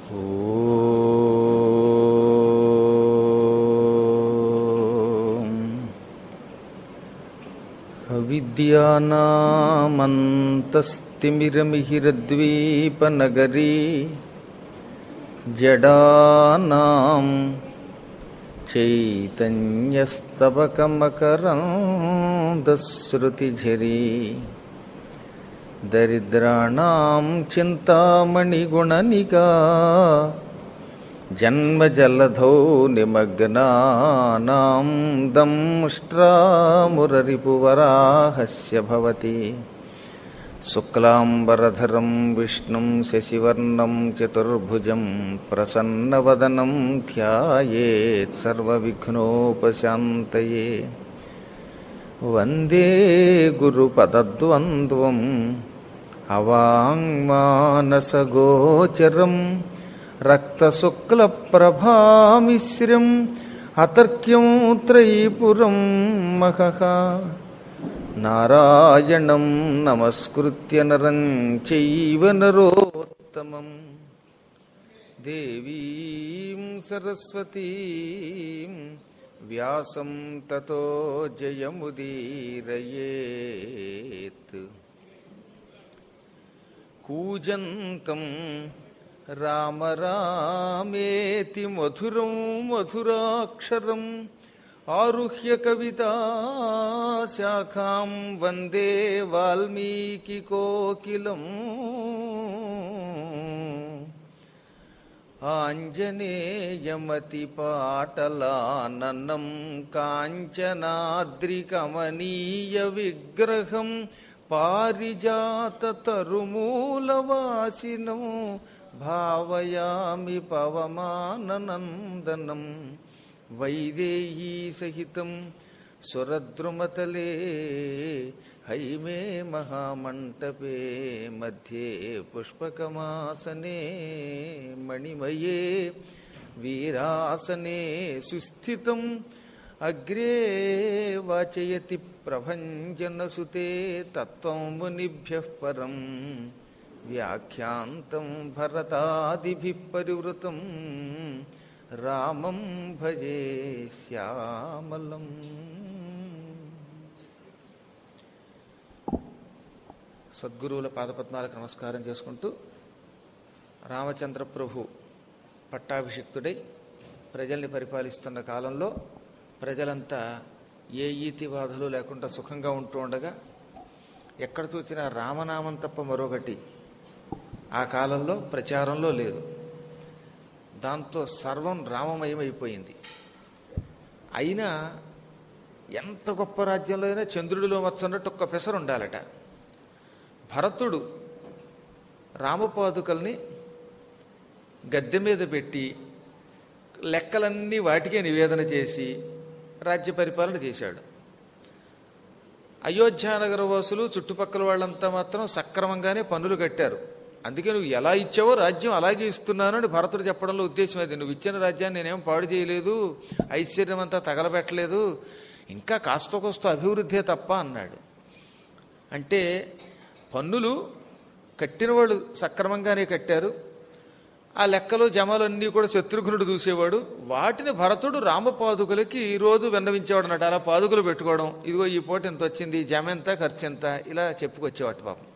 ఓం అవిద్యానామంతస్తిమిరమిహిరద్వీపనగరీ జడానాం చైతన్యస్తవకమకరందశ్రుతిఝరీ దరిద్రాణం చింతామణిగుణనికా జన్మజలధౌ నిమగ్నానాం దంష్ట్రామురరిపువరాహస్య భవతి శుక్లాంబరధరం విష్ణుం శశివర్ణం చతుర్భుజం ప్రసన్నవదనం ధ్యాయేత్ సర్వవిఘ్నోపశాంతయే వందే గురుపదద్వంద్వం అవాంగ్మానసగోచరం రక్తశుక్లప్రభామిశ్రం అతర్క్యం త్రైపురం మహః నారాయణం నమస్కృత్య నరం చైవ నరోత్తమం దేవీం సరస్వతీం వ్యాసం తతో జయముదీరయేత్ కూజంతం రామ రామేతి మధురం మధురాక్షరం ఆరుహ్య కవితాశాఖాం వందే వాల్మీకికోకిలం ఆంజనేయమతిపాటలాననం కాంచనాద్రికమనీయ విగ్రహం పారిజాతతరుమూలవాసినం భావయామి పవమాననందనం వైదేహీ సహితం సురద్రుమతలే హైమే మహామంటపే మధ్యే పుష్పకమాసనే మణిమయే వీరాసనే సుస్థితం అగ్రే వాచయతి ప్రభంజనసుతే తత్వం మునిభ్య పరం వ్యాఖ్యాంతం భరతాదిభిः పరివృతం రామం భజే శ్యామలం సద్గురువుల పాదపద్మాలకు నమస్కారం చేసుకుంటూ రామచంద్ర ప్రభు పట్టాభిషిక్తుడై ప్రజల్ని పరిపాలిస్తున్న కాలంలో ప్రజలంతా ఏ ఈతి బాధలు లేకుండా సుఖంగా ఉంటూ ఉండగా ఎక్కడ చూసినా రామనామం తప్ప మరొకటి ఆ కాలంలో ప్రచారంలో లేదు దాంతో సర్వం రామమయమైపోయింది అయినా ఎంత గొప్ప రాజ్యంలో అయినా చంద్రుడిలో వచ్చన్నట్టు ఒక్క పెసరు ఉండాలట భరతుడు రామపాదుకల్ని గద్దె మీద పెట్టి లెక్కలన్నీ వాటికే నివేదన చేసి రాజ్య పరిపాలన చేశాడు అయోధ్యానగర వాసులు చుట్టుపక్కల వాళ్ళంతా మాత్రం సక్రమంగానే పన్నులు కట్టారు అందుకే నువ్వు ఎలా ఇచ్చావో రాజ్యం అలాగే ఇస్తున్నాను అని భరతుడు చెప్పడంలో ఉద్దేశం అది నువ్వు ఇచ్చిన రాజ్యాన్ని నేనేం పాడు చేయలేదు ఐశ్వర్యం అంతా తగలబెట్టలేదు ఇంకా కాస్త కోస్త అభివృద్ధే తప్ప అన్నాడు అంటే పన్నులు కట్టిన వాళ్ళు సక్రమంగానే కట్టారు ఆ లెక్కలు జమాలన్నీ కూడా శత్రుఘ్నుడు చూసేవాడు వాటిని భరతుడు రామపాదుకలకి ఈ రోజు విన్నవించేవాడు అన్నట్టు అలా పాదుకలు పెట్టుకోవడం ఇదిగో ఈ పూట ఎంత వచ్చింది జమ ఎంత ఖర్చు ఎంత ఇలా చెప్పుకొచ్చేవాడు పాపం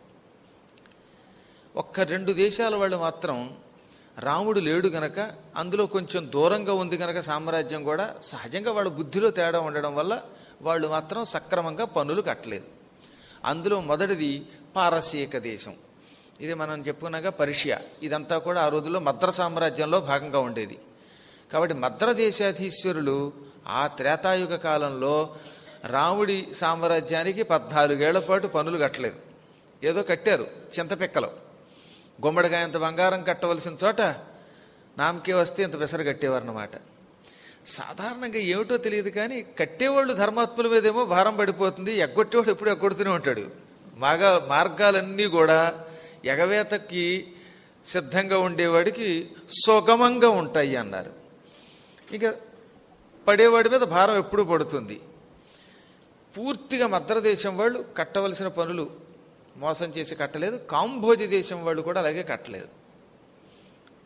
ఒక్క రెండు దేశాల వాళ్ళు మాత్రం రాముడు లేడు గనక అందులో కొంచెం దూరంగా ఉంది గనక సామ్రాజ్యం కూడా సహజంగా వాళ్ళ బుద్ధిలో తేడా ఉండడం వల్ల వాళ్ళు మాత్రం సక్రమంగా పన్నులు కట్టలేదు అందులో మొదటిది పారసీక దేశం ఇది మనం చెప్పుకున్నాక పర్షియా ఇదంతా కూడా ఆ రోజుల్లో మద్ర సామ్రాజ్యంలో భాగంగా ఉండేది కాబట్టి మద్ర దేశాధీశ్వరులు ఆ త్రేతాయుగ కాలంలో రాముడి సామ్రాజ్యానికి పద్నాలుగేళ్ల పాటు పనులు కట్టలేదు ఏదో కట్టారు చింతపెక్కలో గుమ్మడికాయ అంత బంగారం కట్టవలసిన చోట నామకే వస్తే ఇంత పెసరు కట్టేవారన్నమాట సాధారణంగా ఏమిటో తెలియదు కానీ కట్టేవాళ్ళు ధర్మాత్ముల మీదేమో భారం పడిపోతుంది ఎగ్గొట్టేవాడు ఎప్పుడు ఎగ్గొడుతూనే ఉంటాడు మార్గా మార్గాలన్నీ కూడా ఎగవేతకి సిద్ధంగా ఉండేవాడికి సుగమంగా ఉంటాయి అన్నారు ఇక పడేవాడి మీద భారం ఎప్పుడు పడుతుంది పూర్తిగా మద్రదేశం వాళ్ళు కట్టవలసిన పనులు మోసం చేసి కట్టలేదు కాంభోజి దేశం వాళ్ళు కూడా అలాగే కట్టలేదు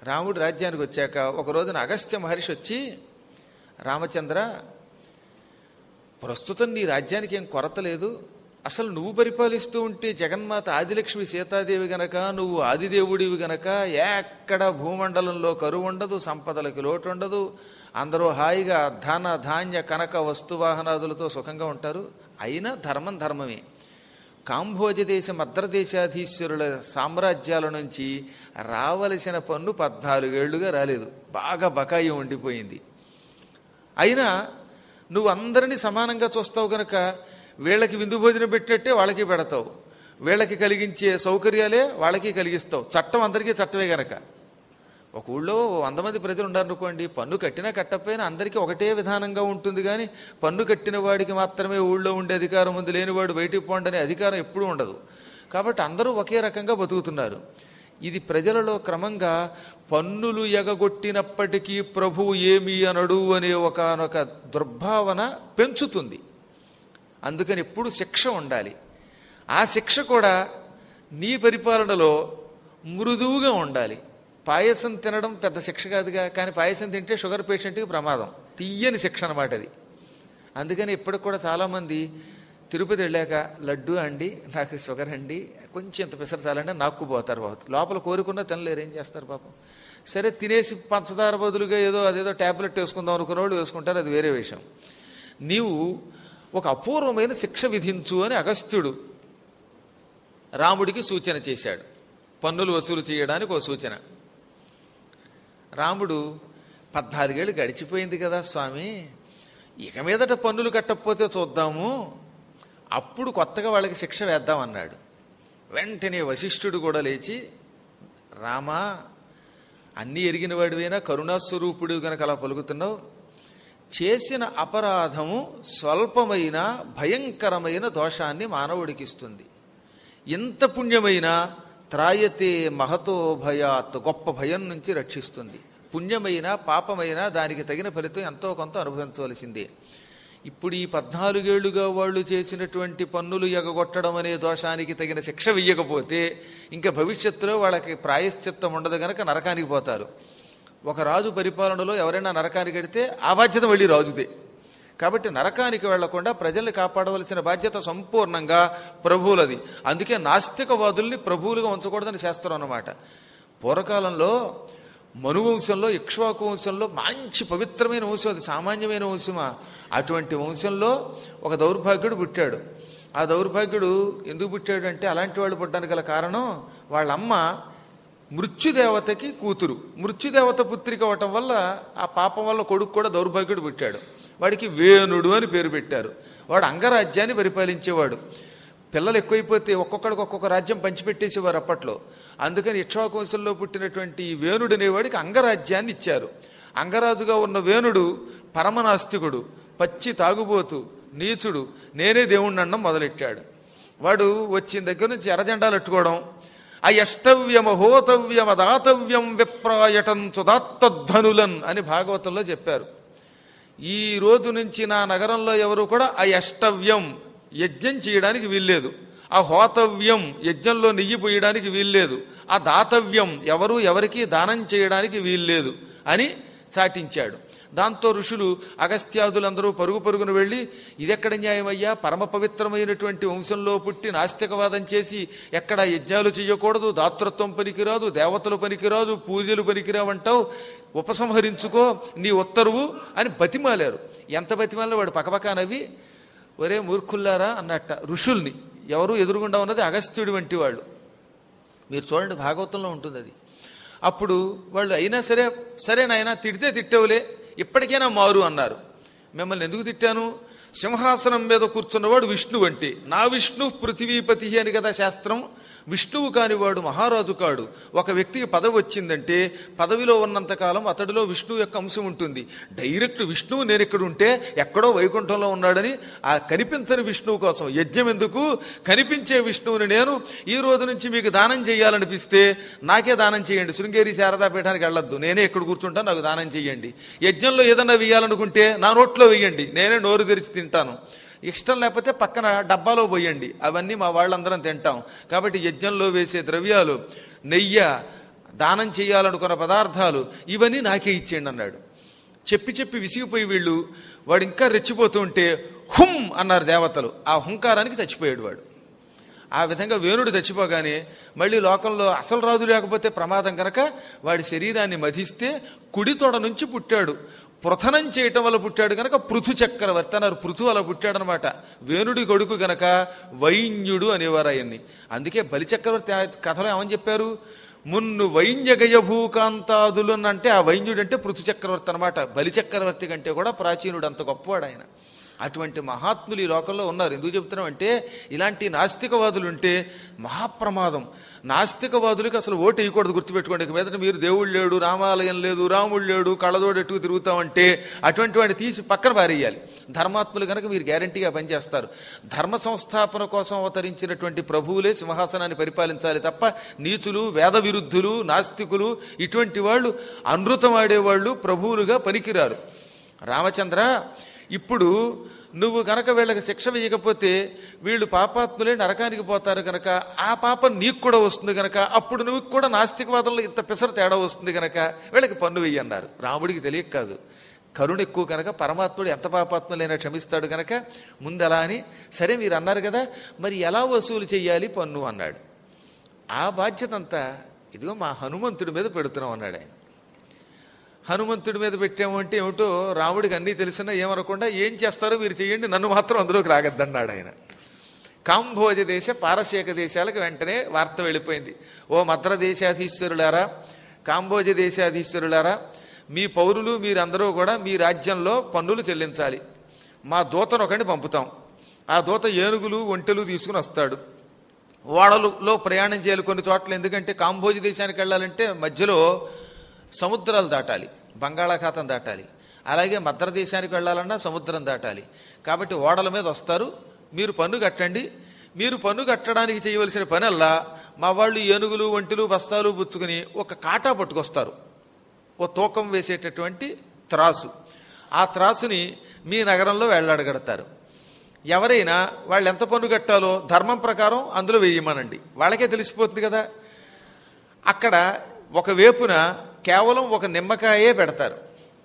రాముడు రాజ్యానికి వచ్చాక ఒక రోజున అగస్త్య మహర్షి వచ్చి రామచంద్ర ప్రస్తుతం నీ రాజ్యానికి ఏం కొరత లేదు అసలు నువ్వు పరిపాలిస్తూ ఉంటే జగన్మాత ఆదిలక్ష్మి సీతాదేవి గనక నువ్వు ఆదిదేవుడివి గనక ఎక్కడ భూమండలంలో కరువు ఉండదు సంపదలకి లోటు ఉండదు అందరూ హాయిగా ధన ధాన్య కనక వస్తువాహనాదులతో సుఖంగా ఉంటారు అయినా ధర్మం ధర్మమే కాంభోజ దేశ మద్రదేశాధీశ్వరుల సామ్రాజ్యాల నుంచి రావలసిన పన్ను పద్నాలుగేళ్లుగా రాలేదు బాగా బకాయి ఉండిపోయింది అయినా నువ్వు అందరినీ సమానంగా చూస్తావు గనక వీళ్ళకి విందు భోజనం పెట్టినట్టే వాళ్ళకి పెడతావు వీళ్ళకి కలిగించే సౌకర్యాలే వాళ్ళకి కలిగిస్తావు చట్టం అందరికీ చట్టమే గనక ఒక ఊళ్ళో వంద మంది ప్రజలు ఉన్నారనుకోండి పన్ను కట్టినా కట్టకపోయినా అందరికీ ఒకటే విధానంగా ఉంటుంది కానీ పన్ను కట్టిన వాడికి మాత్రమే ఊళ్ళో ఉండే అధికారం ఉంది లేనివాడు బయటికి పోండనే అధికారం ఎప్పుడూ ఉండదు కాబట్టి అందరూ ఒకే రకంగా బతుకుతున్నారు ఇది ప్రజలలో క్రమంగా పన్నులు ఎగగొట్టినప్పటికీ ప్రభువు ఏమి అనడు అనే ఒకనొక దుర్భావన పెంచుతుంది అందుకని ఎప్పుడు శిక్ష ఉండాలి ఆ శిక్ష కూడా నీ పరిపాలనలో మృదువుగా ఉండాలి పాయసం తినడం పెద్ద శిక్ష కాదుగా కానీ పాయసం తింటే షుగర్ పేషెంట్కి ప్రమాదం తీయని శిక్ష అనమాట అది అందుకని ఇప్పటికి కూడా చాలామంది తిరుపతి వెళ్ళాక లడ్డు అండి నాకు షుగర్ అండి కొంచెం ఇంత పిసర చాలండి నాక్కుపోతారు బాబు లోపల కోరుకున్నా తినలేరు ఏం చేస్తారు పాపం సరే తినేసి పంచదార బదులుగా ఏదో అదేదో ట్యాబ్లెట్ వేసుకుందాం అనుకున్న వాళ్ళు వేసుకుంటారు అది వేరే విషయం నీవు ఒక అపూర్వమైన శిక్ష విధించు అని అగస్త్యుడు రాముడికి సూచన చేశాడు పన్నులు వసూలు చేయడానికి ఒక సూచన రాముడు పద్నాలుగేళ్ళు గడిచిపోయింది కదా స్వామి ఇక మీదట పన్నులు కట్టకపోతే చూద్దాము అప్పుడు కొత్తగా వాళ్ళకి శిక్ష వేద్దామన్నాడు వెంటనే వశిష్ఠుడు కూడా లేచి రామా అన్నీ ఎరిగిన వాడివైనా కరుణాస్వరూపుడు గనక అలా పలుకుతున్నావు చేసిన అపరాధము స్వల్పమైన భయంకరమైన దోషాన్ని మానవుడికి ఇస్తుంది ఎంత పుణ్యమైనా త్రాయతే మహతో భయాత్ గొప్ప భయం నుంచి రక్షిస్తుంది పుణ్యమైన పాపమైన దానికి తగిన ఫలితం ఎంతో కొంత అనుభవించవలసిందే ఇప్పుడు ఈ పద్నాలుగేళ్లుగా వాళ్ళు చేసినటువంటి పన్నులు ఎగగొట్టడం అనే దోషానికి తగిన శిక్ష వెయ్యకపోతే ఇంకా భవిష్యత్తులో వాళ్ళకి ప్రాయశ్చిత్తం ఉండదు గనక నరకానికి పోతారు ఒక రాజు పరిపాలనలో ఎవరైనా నరకానికి వెడితే ఆ బాధ్యత మళ్ళీ రాజుదే కాబట్టి నరకానికి వెళ్లకుండా ప్రజల్ని కాపాడవలసిన బాధ్యత సంపూర్ణంగా ప్రభువులది అందుకే నాస్తికవాదుల్ని ప్రభువులుగా ఉంచకూడదని శాస్త్రం అన్నమాట పూర్వకాలంలో మనువంశంలో ఇక్ష్వాకు వంశంలో మంచి పవిత్రమైన వంశం అది సామాన్యమైన వంశమా అటువంటి వంశంలో ఒక దౌర్భాగ్యుడు పుట్టాడు ఆ దౌర్భాగ్యుడు ఎందుకు పుట్టాడు అంటే అలాంటి వాళ్ళు పుట్టడానికి గల కారణం వాళ్ళ అమ్మ మృత్యుదేవతకి కూతురు మృత్యుదేవత పుత్రిక అవటం వల్ల ఆ పాపం వల్ల కొడుకు కూడా దౌర్భాగ్యుడు పుట్టాడు వాడికి వేణుడు అని పేరు పెట్టారు వాడు అంగరాజ్యాన్ని పరిపాలించేవాడు పిల్లలు ఎక్కువైపోతే ఒక్కొక్కడికి ఒక్కొక్క రాజ్యం పంచిపెట్టేసేవారు అప్పట్లో అందుకని ఇక్ష్వాకోశంలో పుట్టినటువంటి ఈ వేణుడు అనేవాడికి అంగరాజ్యాన్ని ఇచ్చారు అంగరాజుగా ఉన్న వేణుడు పరమనాస్తికుడు పచ్చి తాగుబోతు నీచుడు నేనే దేవుణ్ణి అనడం మొదలెట్టాడు వాడు వచ్చిన దగ్గర నుంచి ఎర్రజెండాలు ఎట్టుకోవడం అయష్టవ్యమహోతవ్యమదాతవ్యం విప్రాయటం చుదాత్తధ్వనులన్ అని భాగవతంలో చెప్పారు ఈ రోజు నుంచి నా నగరంలో ఎవరు కూడా అయష్టవ్యం యజ్ఞం చేయడానికి వీల్లేదు ఆ హోతవ్యం యజ్ఞంలో నెయ్యి పోయడానికి వీల్లేదు ఆ దాతవ్యం ఎవరు ఎవరికి దానం చేయడానికి వీల్లేదు అని చాటించాడు దాంతో ఋషులు అగస్త్యాదులందరూ పరుగు పరుగున వెళ్ళి ఇదెక్కడ న్యాయమయ్యా పరమ పవిత్రమైనటువంటి వంశంలో పుట్టి నాస్తికవాదం చేసి ఎక్కడ యజ్ఞాలు చేయకూడదు దాతృత్వం పనికిరాదు దేవతలు పనికిరాదు పూజలు పనికిరావంటావు ఉపసంహరించుకో నీ ఉత్తరువు అని బతిమాలారు ఎంత బతిమాలిన వాడు పకపకా నవ్వి ఒరే మూర్ఖుల్లారా అన్నట్ట ఋషుల్ని ఎవరు ఎదురుగుండా ఉన్నది అగస్త్యుడి వంటి వాళ్ళు మీరు చూడండి భాగవతంలో ఉంటుంది అది అప్పుడు వాళ్ళు అయినా సరే సరే నాయనా తిడితే తిట్టవులే ఇప్పటికైనా మారు అన్నారు మిమ్మల్ని ఎందుకు తిట్టాను సింహాసనం మీద కూర్చున్నవాడు విష్ణువు అంటే నా విష్ణు పృథివీపతి అని కదా శాస్త్రం విష్ణువు కానివాడు మహారాజు కాడు ఒక వ్యక్తికి పదవి వచ్చిందంటే పదవిలో ఉన్నంతకాలం అతడిలో విష్ణువు యొక్క అంశం ఉంటుంది డైరెక్ట్ విష్ణువు నేను ఇక్కడ ఉంటే ఎక్కడో వైకుంఠంలో ఉన్నాడని ఆ కనిపించని విష్ణువు కోసం యజ్ఞం ఎందుకు కనిపించే విష్ణువుని నేను ఈ రోజు నుంచి మీకు దానం చేయాలనిపిస్తే నాకే దానం చేయండి శృంగేరి శారదా పీఠానికి వెళ్ళొద్దు నేనే ఇక్కడ కూర్చుంటాను నాకు దానం చేయండి యజ్ఞంలో ఏదన్నా వేయాలనుకుంటే నా నోట్లో వేయండి నేనే నోరు తెరిచి తింటాను ఇష్టం లేకపోతే పక్కన డబ్బాలో పోయండి అవన్నీ మా వాళ్ళందరం తింటాం కాబట్టి యజ్ఞంలో వేసే ద్రవ్యాలు నెయ్య దానం చేయాలనుకున్న పదార్థాలు ఇవన్నీ నాకే ఇచ్చేయండి అన్నాడు చెప్పి చెప్పి విసిగిపోయి వీళ్ళు వాడు ఇంకా రెచ్చిపోతూ ఉంటే హుం అన్నారు దేవతలు ఆ హుంకారానికి చచ్చిపోయాడు వాడు ఆ విధంగా వేణుడు చచ్చిపోగానే మళ్ళీ లోకంలో అసలు రాజు లేకపోతే ప్రమాదం కనుక వాడి శరీరాన్ని మధిస్తే కుడి తొడ నుంచి పుట్టాడు పృథనం చేయటం వల్ల పుట్టాడు గనక పృథు చక్రవర్తి అన్నారు పృథు అలా పుట్టాడు అనమాట వేణుడి కొడుకు గనక వైన్యుడు అనేవారు ఆయన్ని అందుకే బలిచక్రవర్తి ఆ కథలో ఏమని చెప్పారు మున్ను వైన్యగయ భూకాంతాదులు అని అంటే ఆ వైన్యుడు అంటే పృథు చక్రవర్తి అనమాట బలిచక్రవర్తి కంటే కూడా ప్రాచీనుడు అంత గొప్పవాడు ఆయన అటువంటి మహాత్ములు ఈ లోకంలో ఉన్నారు ఎందుకు చెప్తున్నాం అంటే ఇలాంటి నాస్తికవాదులు ఉంటే మహాప్రమాదం నాస్తికవాదులకి అసలు ఓటు వేయకూడదు గుర్తుపెట్టుకోండి ఇక మీదట మీరు దేవుడు లేడు రామాలయం లేదు రాముడు లేడు కళ్ళదోడు ఎట్టుకు తిరుగుతామంటే అటువంటి వాడిని తీసి పక్కన పారేయాలి ధర్మాత్ములు కనుక మీరు గ్యారంటీగా పనిచేస్తారు ధర్మ సంస్థాపన కోసం అవతరించినటువంటి ప్రభువులే సింహాసనాన్ని పరిపాలించాలి తప్ప నీతులు వేద విరుద్ధులు నాస్తికులు ఇటువంటి వాళ్ళు అనృతం ఆడేవాళ్ళు ప్రభువులుగా పనికిరారు రామచంద్ర ఇప్పుడు నువ్వు గనక వీళ్ళకి శిక్ష వేయకపోతే వీళ్ళు పాపాత్ములే నరకానికి పోతారు గనక ఆ పాపం నీకు కూడా వస్తుంది గనక అప్పుడు నువ్వు కూడా నాస్తికవాదంలో ఇంత పిసర తేడా వస్తుంది గనక వీళ్ళకి పన్ను వెయ్యి అన్నారు రాముడికి తెలియక కాదు కరుణ ఎక్కువ కనుక పరమాత్ముడు ఎంత పాపాత్ములైనా క్షమిస్తాడు గనక ముందు అలా అని సరే మీరు అన్నారు కదా మరి ఎలా వసూలు చేయాలి పన్ను అన్నాడు ఆ బాధ్యత అంతా ఇదిగో మా హనుమంతుడి మీద పెడుతున్నాం అన్నాడు ఆయన హనుమంతుడి మీద పెట్టాము అంటే ఏమిటో రాముడికి అన్నీ తెలిసినా ఏమనకుండా ఏం చేస్తారో మీరు చేయండి నన్ను మాత్రం అందులోకి రాగద్దన్నాడు ఆయన కాంభోజ దేశ పారసీక దేశాలకు వెంటనే వార్త వెళ్ళిపోయింది ఓ మద్ర దేశాధీశ్వరులారా కాంబోజ దేశాధీశ్వరులారా మీ పౌరులు మీరందరూ కూడా మీ రాజ్యంలో పన్నులు చెల్లించాలి మా దూతను ఒకడిని పంపుతాం ఆ దూత ఏనుగులు ఒంటెలు తీసుకుని వస్తాడు ఓడలలో ప్రయాణం చేయాలి కొన్ని చోట్ల ఎందుకంటే కాంబోజి దేశానికి వెళ్ళాలంటే మధ్యలో సముద్రాలు దాటాలి బంగాళాఖాతం దాటాలి అలాగే మద్ర దేశానికి వెళ్ళాలన్నా సముద్రం దాటాలి కాబట్టి ఓడల మీద వస్తారు మీరు పన్ను కట్టండి మీరు పన్ను కట్టడానికి చేయవలసిన పనల్లా మా వాళ్ళు ఏనుగులు ఒంటిలు బస్తాలు పుచ్చుకుని ఒక కాటా పట్టుకొస్తారు ఓ తూకం వేసేటటువంటి త్రాసు ఆ త్రాసుని మీ నగరంలో వేళ్లాడగడతారు ఎవరైనా వాళ్ళు ఎంత పన్ను కట్టాలో ధర్మం ప్రకారం అందులో వేయమనండి వాళ్ళకే తెలిసిపోతుంది కదా అక్కడ ఒక వేపున కేవలం ఒక నిమ్మకాయే పెడతారు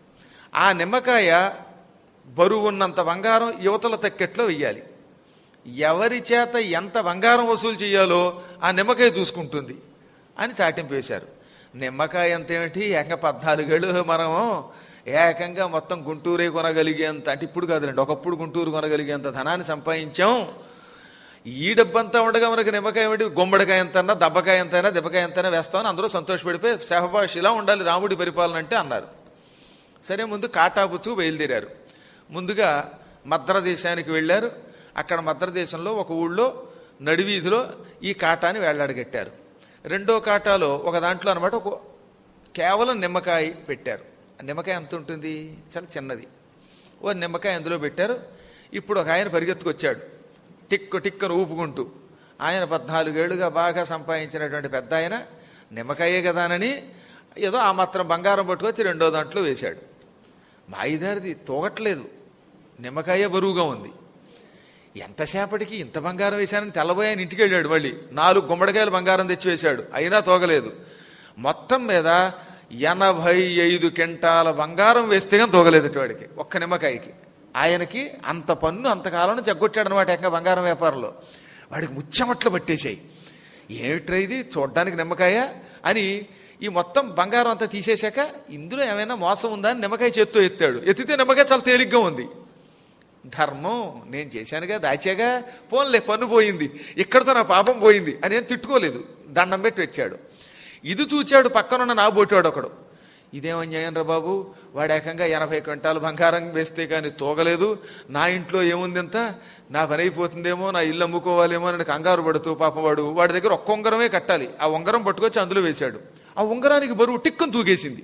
ఆ నిమ్మకాయ బరువు ఉన్నంత బంగారం యువతల తక్కెట్లో వెయ్యాలి ఎవరి చేత ఎంత బంగారం వసూలు చేయాలో ఆ నిమ్మకాయ చూసుకుంటుంది అని చాటింపు వేశారు నిమ్మకాయ ఎంత ఏమిటి ఏకంగా పద్నాలుగేళ్ళు మనం ఏకంగా మొత్తం గుంటూరే కొనగలిగేంత అంటే ఇప్పుడు కాదులేండి ఒకప్పుడు గుంటూరు కొనగలిగేంత ధనాన్ని సంపాదించాం ఈ డబ్బంతా ఉండగా మనకి నిమ్మకాయ ఏమిటి గుమ్మడికాయ ఎంతైనా దెబ్బకాయ ఎంతైనా దెబ్బకాయ ఎంతైనా వేస్తామని అందరూ సంతోషపడిపోయి శహబాష్ ఇలా ఉండాలి రాముడి పరిపాలన అంటే అన్నారు సరే ముందు కాటాపుచ్చుకు బయలుదేరారు ముందుగా మద్ర దేశానికి వెళ్ళారు అక్కడ మద్ర దేశంలో ఒక ఊళ్ళో నడివీధిలో ఈ కాటాని వేళ్లాడగట్టారు రెండో కాటాలో ఒక దాంట్లో అనమాట ఒక కేవలం నిమ్మకాయ పెట్టారు ఆ నిమ్మకాయ ఎంత ఉంటుంది చాలా చిన్నది ఓ నిమ్మకాయ అందులో పెట్టారు ఇప్పుడు ఒక ఆయన పరిగెత్తుకొచ్చాడు టిక్కు టిక్కను ఊపుకుంటూ ఆయన పద్నాలుగేళ్లుగా బాగా సంపాదించినటువంటి పెద్ద ఆయన నిమ్మకాయే కదానని ఏదో ఆ మాత్రం బంగారం పట్టుకొచ్చి రెండో దాంట్లో వేశాడు మాయిదారిది తోగట్లేదు నిమ్మకాయ బరువుగా ఉంది ఎంతసేపటికి ఇంత బంగారం వేశానని తెల్లబోయాని ఇంటికి వెళ్ళాడు మళ్ళీ నాలుగు గుమ్మడికాయలు బంగారం తెచ్చి వేశాడు అయినా తోగలేదు మొత్తం మీద ఎనభై ఐదు కింటాల బంగారం వేస్తే కానీ తోగలేదు వాడికి ఒక్క నిమ్మకాయకి ఆయనకి అంత పన్ను అంతకాలం నుంచి ఎగ్గొట్టాడు అనమాట ఇంకా బంగారం వ్యాపారంలో వాడికి ముచ్చమట్లు పట్టేశాయి ఏమిట్రా ఇది చూడ్డానికి నిమ్మకాయ అని ఈ మొత్తం బంగారం అంతా తీసేశాక ఇందులో ఏమైనా మోసం ఉందా అని నిమ్మకాయ చేత్తో ఎత్తాడు ఎత్తితే నిమ్మకాయ చాలా తేలిగ్గా ఉంది ధర్మం నేను చేశానుగా దాచాగా పోన్లే పన్ను పోయింది ఇక్కడతో నా పాపం పోయింది అని ఏం తిట్టుకోలేదు దండం పెట్టి వచ్చాడు ఇది చూచాడు పక్కనున్న నా బోటివాడు ఒకడు ఇదేం అన్యాయం రా బాబు వాడు ఏకంగా ఎనభై క్వింటాలు బంగారం వేస్తే కానీ తోగలేదు నా ఇంట్లో ఏముంది ఇంత నా పని అయిపోతుందేమో నా ఇల్లు అమ్ముకోవాలేమో అని కంగారు పడుతూ పాపం వాడు వాడి దగ్గర ఒక్క ఉంగరమే కట్టాలి ఆ ఉంగరం పట్టుకొచ్చి అందులో వేశాడు ఆ ఉంగరానికి బరువు టిక్కుని తూగేసింది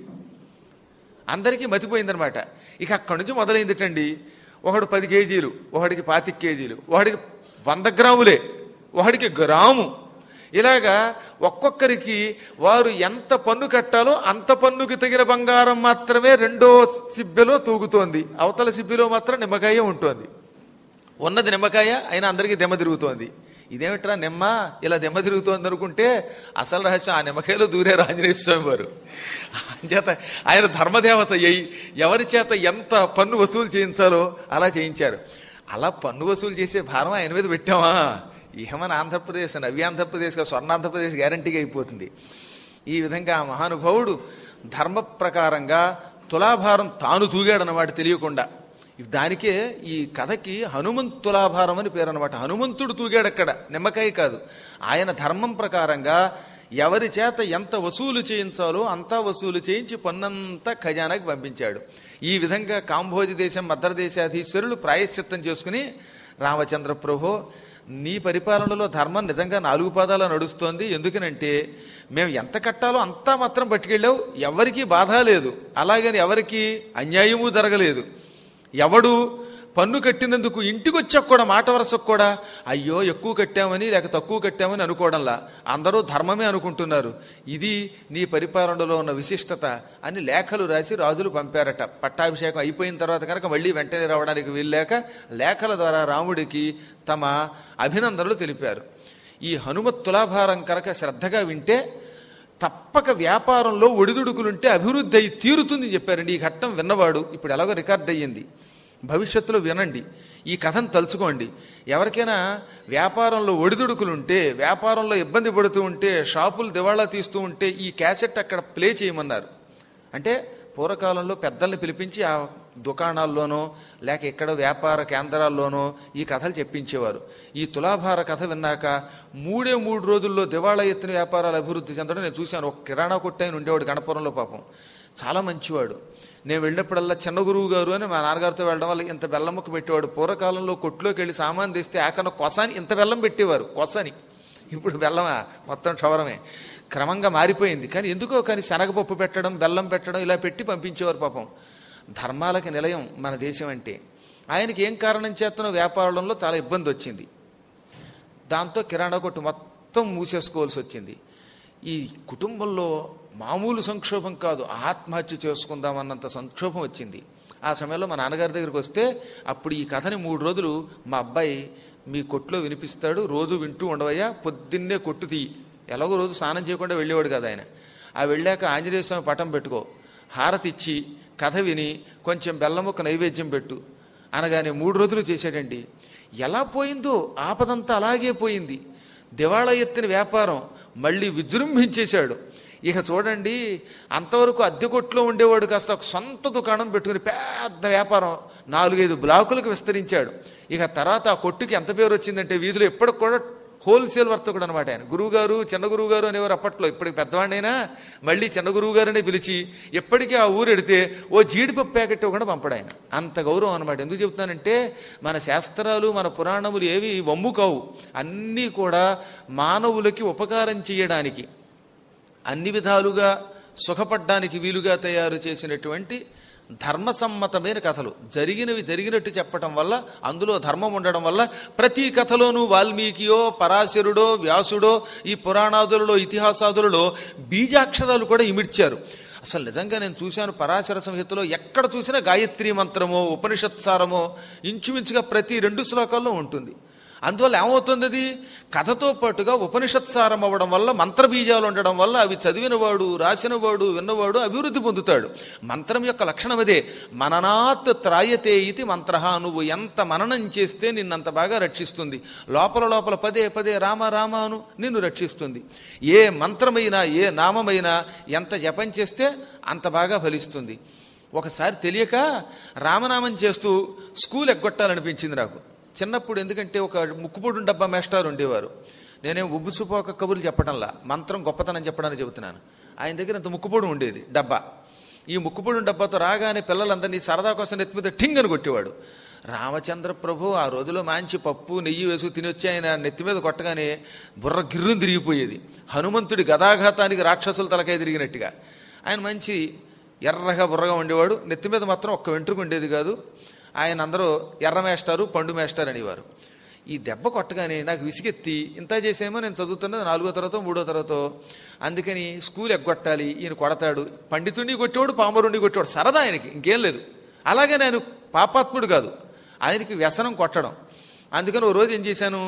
అందరికీ మతిపోయిందనమాట ఇక అక్కడి నుంచి మొదలైందిటండి ఒకడు పది కేజీలు ఒకడికి పాతిక కేజీలు ఒకడికి వంద గ్రాములే ఒకడికి గ్రాము ఇలాగా ఒక్కొక్కరికి వారు ఎంత పన్ను కట్టాలో అంత పన్నుకి తగిన బంగారం మాత్రమే రెండో సిబ్బెలో తూగుతోంది అవతల సిబ్బిలో మాత్రం నిమ్మకాయ ఉంటుంది ఉన్నది నిమ్మకాయ అయినా అందరికీ దెమ్మ తిరుగుతోంది ఇదేమిట్రా నిమ్మ ఇలా దిమ్మ తిరుగుతోంది అనుకుంటే అసలు రహస్యం ఆ నిమ్మకాయలో దూరారు ఆంజనేయ స్వామి వారు చేత ఆయన ధర్మదేవత అయ్యి ఎవరి చేత ఎంత పన్ను వసూలు చేయించాలో అలా చేయించారు అలా పన్ను వసూలు చేసే భారం ఆయన మీద పెట్టామా ఇహమన ఆంధ్రప్రదేశ్ నవ్య ఆంధ్రప్రదేశ్గా స్వర్ణాంధ్రప్రదేశ్ గ్యారంటీగా అయిపోతుంది ఈ విధంగా ఆ మహానుభావుడు ధర్మ ప్రకారంగా తులాభారం తాను తూగాడన్నమాట తెలియకుండా దానికే ఈ కథకి హనుమంత్ తులాభారం అని పేరు అనమాట హనుమంతుడు తూగాడు అక్కడ నిమ్మకాయ కాదు ఆయన ధర్మం ప్రకారంగా ఎవరి చేత ఎంత వసూలు చేయించాలో అంతా వసూలు చేయించి పన్నంతా ఖజానాకి పంపించాడు ఈ విధంగా కాంభోజి దేశం మద్రదేశాధీశ్వరులు ప్రాయశ్చిత్తం చేసుకుని రామచంద్ర ప్రభో నీ పరిపాలనలో ధర్మం నిజంగా నాలుగు పాదాల నడుస్తోంది ఎందుకనంటే మేము ఎంత కట్టాలో అంతా మాత్రం పట్టుకెళ్ళావు ఎవరికీ బాధ లేదు అలాగని ఎవరికి అన్యాయము జరగలేదు ఎవడు పన్ను కట్టినందుకు ఇంటికి వచ్చాక కూడా మాట వరసకు కూడా అయ్యో ఎక్కువ కట్టామని లేక తక్కువ కట్టామని అనుకోవడంలా అందరూ ధర్మమే అనుకుంటున్నారు ఇది నీ పరిపాలనలో ఉన్న విశిష్టత అని లేఖలు రాసి రాజులు పంపారట పట్టాభిషేకం అయిపోయిన తర్వాత కనుక మళ్ళీ వెంటనే రావడానికి వీల్లేక లేఖల ద్వారా రాముడికి తమ అభినందనలు తెలిపారు ఈ హనుమత్ తులాభారం కనుక శ్రద్ధగా వింటే తప్పక వ్యాపారంలో ఒడిదుడుకులుంటే అభివృద్ధి అయి తీరుతుంది చెప్పారండి ఈ ఘట్టం విన్నవాడు ఇప్పుడు ఎలాగో రికార్డ్ అయ్యింది భవిష్యత్తులో వినండి ఈ కథను తలుచుకోండి ఎవరికైనా వ్యాపారంలో ఒడిదుడుకులుంటే వ్యాపారంలో ఇబ్బంది పడుతూ ఉంటే షాపులు దివాళా తీస్తూ ఉంటే ఈ క్యాసెట్ అక్కడ ప్లే చేయమన్నారు అంటే పూర్వకాలంలో పెద్దల్ని పిలిపించి ఆ దుకాణాల్లోనో లేక ఇక్కడ వ్యాపార కేంద్రాల్లోనో ఈ కథలు చెప్పించేవారు ఈ తులాభార కథ విన్నాక మూడే మూడు రోజుల్లో దివాళా ఎత్తిన వ్యాపారాలు అభివృద్ధి చెందడం నేను చూశాను ఒక కిరాణా కొట్టాయన ఉండేవాడు గణపురంలో పాపం చాలా మంచివాడు నేను వెళ్ళినప్పుడల్లా చిన్న గురువు గారు అని మా నాన్నగారితో వెళ్ళడం వల్ల ఇంత బెల్లం ముక్క పెట్టేవాడు పూర్వకాలంలో కొట్టులోకి వెళ్ళి సామాన్ తెస్తే ఆకన కొసని ఇంత బెల్లం పెట్టేవారు కొసని ఇప్పుడు బెల్లమా మొత్తం క్షవరమే క్రమంగా మారిపోయింది కానీ ఎందుకో కానీ శనగపప్పు పెట్టడం బెల్లం పెట్టడం ఇలా పెట్టి పంపించేవారు పాపం ధర్మాలకి నిలయం మన దేశం అంటే ఆయనకి ఏం కారణం చేతనో వ్యాపారంలో చాలా ఇబ్బంది వచ్చింది దాంతో కిరాణా కొట్టు మొత్తం మూసేసుకోవాల్సి వచ్చింది ఈ కుటుంబంలో మామూలు సంక్షోభం కాదు ఆత్మహత్య చేసుకుందామన్నంత సంక్షోభం వచ్చింది ఆ సమయంలో మా నాన్నగారి దగ్గరికి వస్తే అప్పుడు ఈ కథని మూడు రోజులు మా అబ్బాయి మీ కొట్టులో వినిపిస్తాడు రోజు వింటూ ఉండవయ్యా పొద్దున్నే కొట్టు తీయి ఎలాగో రోజు స్నానం చేయకుండా వెళ్ళేవాడు కదా ఆయన ఆ వెళ్ళాక ఆంజనేయ స్వామి పటం పెట్టుకో హారతి ఇచ్చి కథ విని కొంచెం బెల్లం ఒక నైవేద్యం పెట్టు అనగానే మూడు రోజులు చేశాడండి ఎలా పోయిందో ఆపదంతా అలాగే పోయింది దివాళా ఎత్తిన వ్యాపారం మళ్ళీ విజృంభించేశాడు ఇక చూడండి అంతవరకు అద్దె కొట్లో ఉండేవాడు కాస్త ఒక సొంత దుకాణం పెట్టుకుని పెద్ద వ్యాపారం నాలుగైదు బ్లాకులకు విస్తరించాడు ఇక తర్వాత ఆ కొట్టుకి ఎంత పేరు వచ్చిందంటే వీధిలో ఎప్పటికి కూడా హోల్సేల్ వర్తకుడు అనమాట ఆయన గురువు గారు చిన్న గురువు గారు అనేవారు అప్పట్లో ఇప్పటికి పెద్దవాడినైనా మళ్ళీ చిన్న గురువు గారని పిలిచి ఎప్పటికీ ఆ ఊరు ఎడితే ఓ జీడిపప్పు ప్యాకెట్ కూడా పంపడు ఆయన అంత గౌరవం అనమాట ఎందుకు చెప్తున్నానంటే మన శాస్త్రాలు మన పురాణములు ఏవి వమ్ము కావు అన్నీ కూడా మానవులకి ఉపకారం చేయడానికి అన్ని విధాలుగా సుఖపడ్డానికి వీలుగా తయారు చేసినటువంటి ధర్మసమ్మతమైన కథలు జరిగినవి జరిగినట్టు చెప్పటం వల్ల అందులో ధర్మం ఉండడం వల్ల ప్రతి కథలోనూ వాల్మీకియో పరాశరుడో వ్యాసుడో ఈ పురాణాదులలో ఇతిహాసాదులలో బీజాక్షరాలు కూడా ఇమిడ్చారు అసలు నిజంగా నేను చూశాను పరాశర సంహితలో ఎక్కడ చూసినా గాయత్రి మంత్రమో ఉపనిషత్సారమో ఇంచుమించుగా ప్రతి రెండు శ్లోకాల్లో ఉంటుంది అందువల్ల ఏమవుతుంది అది కథతో పాటుగా ఉపనిషత్సారం అవ్వడం వల్ల మంత్రబీజాలు ఉండడం వల్ల అవి చదివినవాడు రాసినవాడు విన్నవాడు అభివృద్ధి పొందుతాడు మంత్రం యొక్క లక్షణం అదే మననాత్ త్రాయతే ఇది మంత్ర నువ్వు ఎంత మననం చేస్తే నిన్నంత బాగా రక్షిస్తుంది లోపల లోపల పదే పదే రామ రామ అను నిన్ను రక్షిస్తుంది ఏ మంత్రమైనా ఏ నామమైనా ఎంత జపం చేస్తే అంత బాగా ఫలిస్తుంది ఒకసారి తెలియక రామనామం చేస్తూ స్కూల్ ఎగ్గొట్టాలనిపించింది నాకు చిన్నప్పుడు ఎందుకంటే ఒక ముక్కుపొడు డబ్బా మేస్టారు ఉండేవారు నేనేం ఉబ్బుసుపోక కబుర్లు చెప్పడంలా మంత్రం గొప్పతనం చెప్పడానికి చెబుతున్నాను ఆయన దగ్గర ఇంత ముక్కుపొడు ఉండేది డబ్బా ఈ ముక్కుపొడి డబ్బాతో రాగానే పిల్లలందరినీ సరదా కోసం నెత్తి మీద ఠింగ్ అని కొట్టేవాడు రామచంద్ర ప్రభు ఆ రోజులో మంచి పప్పు నెయ్యి వేసుకు తినొచ్చి ఆయన నెత్తి మీద కొట్టగానే బుర్ర గిర్రుని తిరిగిపోయేది హనుమంతుడి గదాఘాతానికి రాక్షసులు తలకాయ తిరిగినట్టుగా ఆయన మంచి ఎర్రగా బుర్రగా ఉండేవాడు నెత్తి మీద మాత్రం ఒక్క వెంట్రుక ఉండేది కాదు ఆయన అందరూ ఎర్ర మేస్టారు పండు మేస్టారు అనేవారు ఈ దెబ్బ కొట్టగానే నాకు విసిగెత్తి ఇంత చేసేమో నేను చదువుతున్నది నాలుగో తరగతో మూడో తరగతో అందుకని స్కూల్ ఎగ్గొట్టాలి ఈయన కొడతాడు పండితుడిని కొట్టేవాడు పామరుడిని కొట్టేవాడు సరదా ఆయనకి ఇంకేం లేదు అలాగే నేను పాపాత్ముడు కాదు ఆయనకి వ్యసనం కొట్టడం అందుకని ఓ రోజు ఏం చేశాను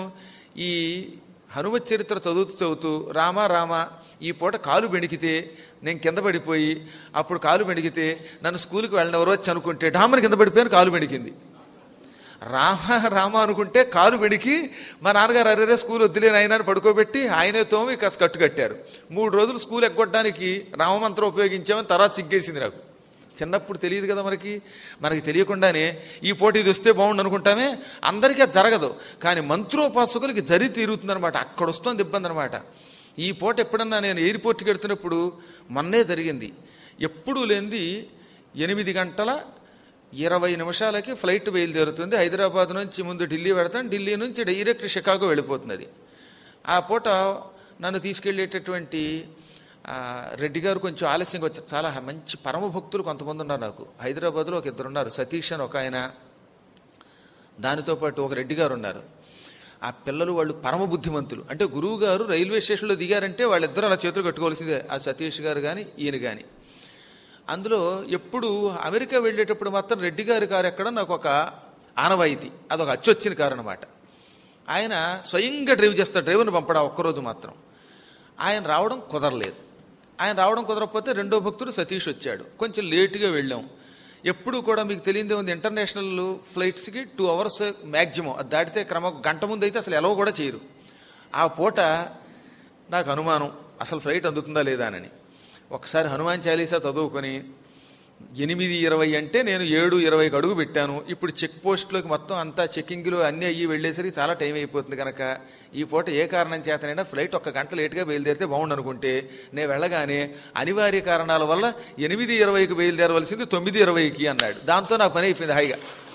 ఈ హనుమత్ చరిత్ర చదువుతూ చదువుతూ రామ రామ ఈ పూట కాలు బెణికితే నేను కింద పడిపోయి అప్పుడు కాలు బెణికితే నన్ను స్కూల్కి వెళ్ళినవరు వచ్చి అనుకుంటే డామని కింద పడిపోయాను కాలు బెణికింది రామ రామ అనుకుంటే కాలు వెడికి మా నాన్నగారు అరేరే స్కూల్ వద్దులేని ఆయన అని పడుకోబెట్టి ఆయనే తోమి కాస్త కట్టు కట్టారు మూడు రోజులు స్కూల్ ఎగ్గొట్టడానికి రామమంత్రం ఉపయోగించామని తర్వాత సిగ్గేసింది నాకు చిన్నప్పుడు తెలియదు కదా మనకి మనకి తెలియకుండానే ఈ పోటీ ఇది వస్తే బాగుండు అనుకుంటామే అందరికీ అది జరగదు కానీ మంత్రోపాసకులకి జరి తీరుతుందనమాట అక్కడ వస్తుంది ఇబ్బంది అనమాట ఈ పూట ఎప్పుడన్నా నేను ఎయిర్పోర్ట్కి వెళ్తున్నప్పుడు మొన్నే జరిగింది ఎప్పుడూ లేనిది ఎనిమిది గంటల ఇరవై నిమిషాలకి ఫ్లైట్ బయలుదేరుతుంది హైదరాబాద్ నుంచి ముందు ఢిల్లీ పెడతాం ఢిల్లీ నుంచి డైరెక్ట్ షికాగో వెళ్ళిపోతుంది అది ఆ పూట నన్ను తీసుకెళ్ళేటటువంటి ఆ, రెడ్డి గారు కొంచెం ఆలస్యంగా వచ్చారు చాలా మంచి పరమ భక్తులు కొంతమంది ఉన్నారు నాకు హైదరాబాద్లో ఒక ఇద్దరు ఉన్నారు సతీష్ అని ఒక ఆయన దానితో పాటు ఒక రెడ్డి గారు ఉన్నారు ఆ పిల్లలు వాళ్ళు పరమ బుద్ధిమంతులు అంటే గురువు గారు రైల్వే స్టేషన్లో దిగారంటే వాళ్ళిద్దరూ అలా చేతులు కట్టుకోవాల్సిందే ఆ సతీష్ గారు కానీ ఈయన కానీ అందులో ఎప్పుడు అమెరికా వెళ్ళేటప్పుడు మాత్రం రెడ్డి గారి కారు ఎక్కడ నాకు ఒక ఆనవాయితీ అదొక అచ్చొచ్చిన కారు అనమాట ఆయన స్వయంగా డ్రైవ్ చేస్తాడు డ్రైవర్ని పంపడా ఒక్కరోజు మాత్రం ఆయన రావడం కుదరలేదు ఆయన రావడం కుదరకపోతే రెండో భక్తుడు సతీష్ వచ్చాడు కొంచెం లేటుగా వెళ్ళాం ఎప్పుడు కూడా మీకు తెలియదే ఉంది ఇంటర్నేషనల్ ఫ్లైట్స్కి టూ అవర్స్ మ్యాక్సిమం అది దాటితే క్రమ గంట ముందు అయితే అసలు ఎలవ కూడా చేయరు ఆ పూట నాకు అనుమానం అసలు ఫ్లైట్ అందుతుందా లేదా అని ఒకసారి హనుమాన్ చాలీసా చదువుకొని ఎనిమిది ఇరవై అంటే నేను ఏడు ఇరవైకి అడుగు పెట్టాను ఇప్పుడు చెక్ పోస్ట్లోకి మొత్తం అంతా చెక్కింగ్లు అన్నీ అయ్యి వెళ్ళేసరికి చాలా టైం అయిపోతుంది కనుక ఈ పూట ఏ కారణం చేతనైనా ఫ్లైట్ ఒక్క గంట లేట్గా బయలుదేరితే బాగుండు అనుకుంటే నేను వెళ్ళగానే అనివార్య కారణాల వల్ల ఎనిమిది ఇరవైకి బయలుదేరవలసింది తొమ్మిది ఇరవైకి అన్నాడు దాంతో నాకు పని అయిపోయింది హాయిగా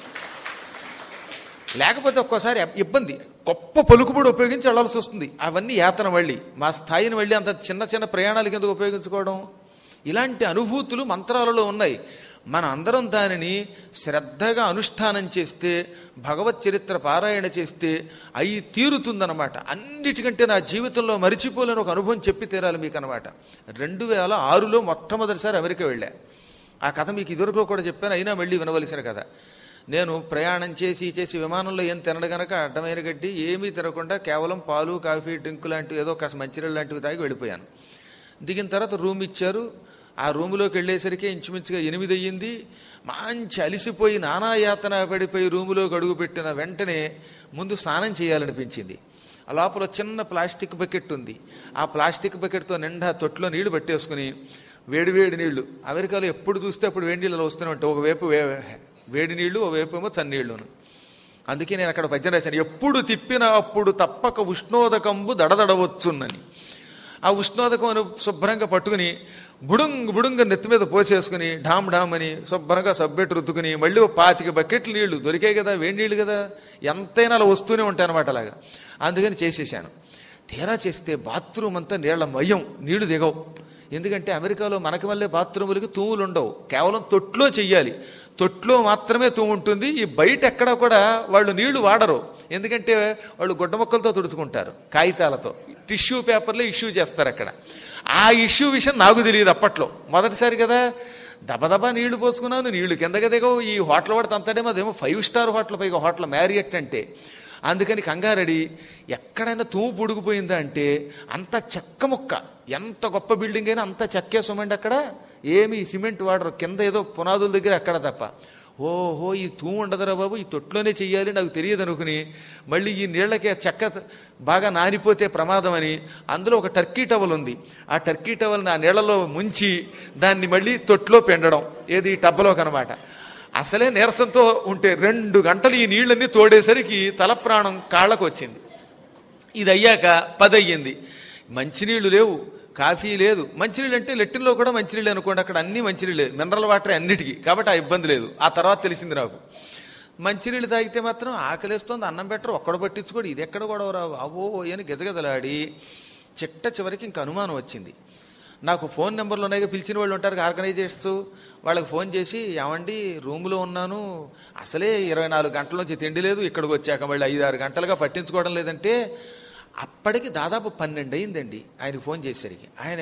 లేకపోతే ఒక్కోసారి ఇబ్బంది గొప్ప పలుకుబడి ఉపయోగించి వెళ్ళాల్సి వస్తుంది అవన్నీ యాతన వెళ్ళి మా స్థాయిని వెళ్ళి అంత చిన్న చిన్న ప్రయాణాలకి ఎందుకు ఉపయోగించుకోవడం ఇలాంటి అనుభూతులు మంత్రాలలో ఉన్నాయి మన అందరం దానిని శ్రద్ధగా అనుష్ఠానం చేస్తే భగవత్ చరిత్ర పారాయణ చేస్తే అయి తీరుతుందన్నమాట అన్నిటికంటే నా జీవితంలో మరిచిపోలేని ఒక అనుభవం చెప్పి తీరాలి మీకు అనమాట రెండు వేల ఆరులో మొట్టమొదటిసారి అమెరికా వెళ్ళా ఆ కథ మీకు ఇదివరకు కూడా చెప్పాను అయినా మళ్ళీ వినవలసిన కథ నేను ప్రయాణం చేసి చేసి విమానంలో ఏం తినడు గనక అడ్డమైన గడ్డి ఏమీ తినకుండా కేవలం పాలు కాఫీ డ్రింక్ లాంటివి ఏదో కాస్త మంచినీళ్ళు లాంటివి తాగి వెళ్ళిపోయాను దిగిన తర్వాత రూమ్ ఇచ్చారు ఆ రూములోకి వెళ్ళేసరికి ఇంచుమించుగా ఎనిమిది అయ్యింది మంచి అలిసిపోయి నానాయాతన పడిపోయి రూములోకి అడుగుపెట్టిన వెంటనే ముందు స్నానం చేయాలనిపించింది ఆ లోపల చిన్న ప్లాస్టిక్ బకెట్ ఉంది ఆ ప్లాస్టిక్ బకెట్తో నిండా తొట్లో నీళ్లు పట్టేసుకుని వేడివేడి నీళ్లు అమెరికాలో ఎప్పుడు చూస్తే అప్పుడు వేడి నీళ్ళు వస్తూనే ఉంటాయి ఒకవైపు వే వేడి నీళ్లు ఒకవైపు ఏమో చన్నీళ్లును అందుకే నేను అక్కడ పద్యం రాశాను ఎప్పుడు తిప్పిన అప్పుడు తప్పక ఉష్ణోదకంబు దడదడవచ్చునని ఆ ఉష్ణోదకం అని శుభ్రంగా పట్టుకుని బుడుంగ్ బుడుంగ నెత్తి మీద పోసేసుకుని ఢామ్ ఢామ్ అని శుభ్రంగా సబ్బెట్టు రుద్దుకుని మళ్ళీ ఓ పాతిక బకెట్లు నీళ్లు దొరికాయి కదా వేడి నీళ్లు కదా ఎంతైనా అలా వస్తూనే ఉంటాయి అనమాట అలాగా అందుకని చేసేసాను తీరా చేస్తే బాత్రూమ్ అంతా నీళ్ల మయం నీళ్లు దిగవు ఎందుకంటే అమెరికాలో మనకి మళ్ళీ బాత్రూములకి తూములు ఉండవు కేవలం తొట్లో చెయ్యాలి తొట్లో మాత్రమే తూము ఉంటుంది ఈ బయట ఎక్కడ కూడా వాళ్ళు నీళ్లు వాడరు ఎందుకంటే వాళ్ళు గుడ్డ మొక్కలతో తుడుచుకుంటారు కాగితాలతో టిష్యూ పేపర్లో ఇష్యూ చేస్తారు అక్కడ ఆ ఇష్యూ విషయం నాకు తెలియదు అప్పట్లో మొదటిసారి కదా దబదబా నీళ్లు పోసుకున్నాను నీళ్లు కిందకి దిగవు ఈ హోటల్ వాడితే అంతటేమో అదేమో ఫైవ్ స్టార్ హోటల్ పైగా హోటల్ మ్యారియట్ అంటే అందుకని కంగారడి ఎక్కడైనా తూము పుడిగిపోయిందా అంటే అంత చెక్క ముక్క ఎంత గొప్ప బిల్డింగ్ అయినా అంత చెక్కే సుమండి అక్కడ ఏమి సిమెంట్ వాడరు కింద ఏదో పునాదుల దగ్గర అక్కడ తప్ప ఓహో ఈ తూము ఉండదురా బాబు ఈ తొట్లోనే చెయ్యాలి నాకు తెలియదు అనుకుని మళ్ళీ ఈ నీళ్ళకి ఆ చెక్క బాగా నానిపోతే ప్రమాదం అని అందులో ఒక టర్కీ టవల్ ఉంది ఆ టర్కీ టవల్ని ఆ నీళ్ళలో ముంచి దాన్ని మళ్ళీ తొట్లో పెండడం ఏది ఈ టబ్బలోకి అనమాట అసలే నీరసంతో ఉంటే రెండు గంటలు ఈ నీళ్ళన్నీ తోడేసరికి తల ప్రాణం కాళ్ళకు వచ్చింది ఇది అయ్యాక పది అయ్యింది మంచినీళ్లు లేవు కాఫీ లేదు మంచినీళ్ళు అంటే లెట్టిన్లో కూడా మంచినీళ్ళు అనుకోండి అక్కడ అన్ని మంచినీళ్ళే మినరల్ వాటర్ అన్నిటికీ కాబట్టి ఆ ఇబ్బంది లేదు ఆ తర్వాత తెలిసింది నాకు మంచినీళ్ళు తాగితే మాత్రం ఆకలిస్తోంది అన్నం పెట్టరు ఒక్కడ పట్టించుకోడు ఇది ఎక్కడ కూడా రావు అవో అని గజగజలాడి చిట్ట చివరికి ఇంక అనుమానం వచ్చింది నాకు ఫోన్ నెంబర్లు ఉన్నాయి పిలిచిన వాళ్ళు ఉంటారు ఆర్గనైజేషన్స్ వాళ్ళకి ఫోన్ చేసి ఏమండి రూమ్లో ఉన్నాను అసలే ఇరవై నాలుగు గంటల నుంచి తిండి లేదు ఇక్కడికి వచ్చాక మళ్ళీ ఐదు ఆరు గంటలుగా పట్టించుకోవడం లేదంటే అప్పటికి దాదాపు పన్నెండు అయిందండి ఆయనకి ఫోన్ చేసరికి ఆయన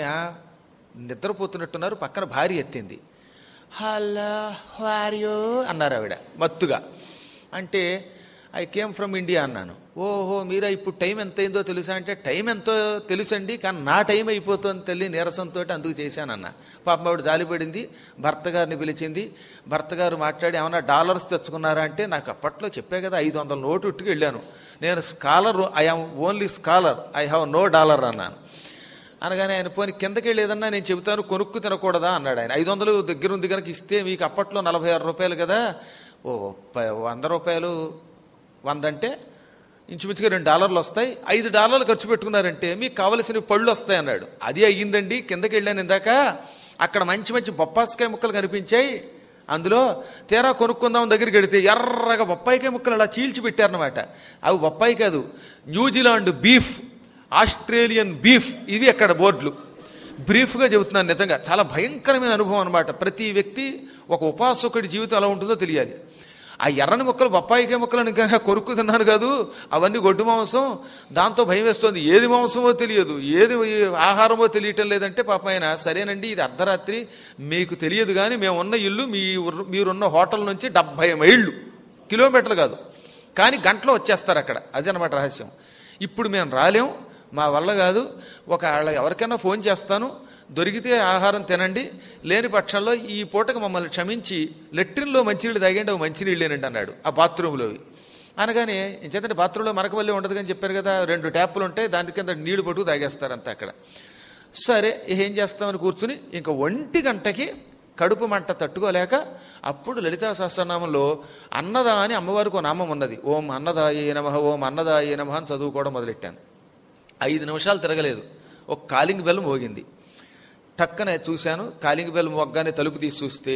నిద్రపోతున్నట్టున్నారు పక్కన భార్య ఎత్తింది హలో వారియో అన్నారు ఆవిడ మత్తుగా అంటే ఐ కేమ్ ఫ్రమ్ ఇండియా అన్నాను ఓహో మీరా ఇప్పుడు టైం ఎంత అయిందో తెలుసా అంటే టైం ఎంతో తెలుసండి కానీ నా టైం అయిపోతుంది తల్లి నీరసంతో అందుకు చేశానన్న పాపం ఆవిడ జాలిపడింది భర్త గారిని పిలిచింది భర్త గారు మాట్లాడి ఏమన్నా డాలర్స్ తెచ్చుకున్నారా అంటే నాకు అప్పట్లో చెప్పే కదా ఐదు వందల నోటు ఉట్టుకు వెళ్ళాను నేను scholar I am only scholar I have no dollar అన్నాను అనగానే ఆయన పోనీ కిందకి వెళ్ళి ఏదన్నా నేను చెబుతాను కొనుక్కు తినకూడదా అన్నాడు ఆయన ఐదు వందలు దగ్గర ఉంది కనుక ఇస్తే మీకు అప్పట్లో నలభై ఆరు రూపాయలు కదా ఓ ప- వంద రూపాయలు వంద అంటే ఇంచుమించుగా రెండు డాలర్లు వస్తాయి ఐదు డాలర్లు ఖర్చు పెట్టుకున్నారంటే మీకు కావలసిన పళ్ళు వస్తాయి అన్నాడు అది అయ్యిందండి కిందకి వెళ్ళాను ఇందాక అక్కడ మంచి మంచి బొప్పాస్కాయ ముక్కలు కనిపించాయి అందులో తీరా కొనుక్కుందాం దగ్గరికి వెడితే ఎర్రగా బొప్పాయికాయ ముక్కలు అలా చీల్చి పెట్టారనమాట అవి బొప్పాయి కాదు న్యూజిలాండ్ బీఫ్ ఆస్ట్రేలియన్ బీఫ్ ఇవి అక్కడ బోర్డులు బ్రీఫ్గా చెబుతున్నాను నిజంగా చాలా భయంకరమైన అనుభవం అనమాట ప్రతి వ్యక్తి ఒక ఉపాసకుడి జీవితం ఎలా ఉంటుందో తెలియాలి ఆ ఎర్రని మొక్కలు బొప్పాయికాయ మొక్కలను ఇంకా కొరుక్కు తిన్నాను కాదు అవన్నీ గొడ్డు మాంసం దాంతో భయం వేస్తోంది ఏది మాంసమో తెలియదు ఏది ఆహారమో తెలియటం లేదంటే పాప ఆయన సరేనండి ఇది అర్ధరాత్రి మీకు తెలియదు కానీ మేము ఉన్న ఇల్లు మీ ఊరు- మీరున్న హోటల్ నుంచి డెబ్బై మైళ్ళు కిలోమీటర్లు కాదు కానీ గంటలో వచ్చేస్తారు అక్కడ అదే అనమాట రహస్యం ఇప్పుడు మేము రాలేం మా వల్ల కాదు ఒక వాళ్ళ ఎవరికైనా ఫోన్ చేస్తాను దొరికితే ఆహారం తినండి లేని పక్షంలో ఈ పూటకు మమ్మల్ని క్షమించి లెట్రిన్లో మంచినీళ్ళు తాగండి అవి మంచినీళ్ళేనండి అన్నాడు ఆ బాత్రూంలోవి అనగానే చేతంటే బాత్రూంలో మరకవల్లి ఉండదు అని చెప్పారు కదా రెండు ట్యాపులు ఉంటాయి దాని కింద నీళ్లు పట్టుకు తాగేస్తారు అంతా అక్కడ సరే ఏం చేస్తామని కూర్చుని ఇంకా ఒంటి గంటకి కడుపు మంట తట్టుకోలేక అప్పుడు లలితా సహస్రనామంలో అన్నదా అని అమ్మవారికి ఒక నామం ఉన్నది ఓం అన్నదాయే నమ ఓం అన్నదాయే నమ అని చదువుకోవడం మొదలెట్టాను ఐదు నిమిషాలు తిరగలేదు ఒక కాలింగ్ బెల్ మోగింది టక్కన చూశాను కాలింగ్ బెల్ మొగ్గానే తలుపు తీసి చూస్తే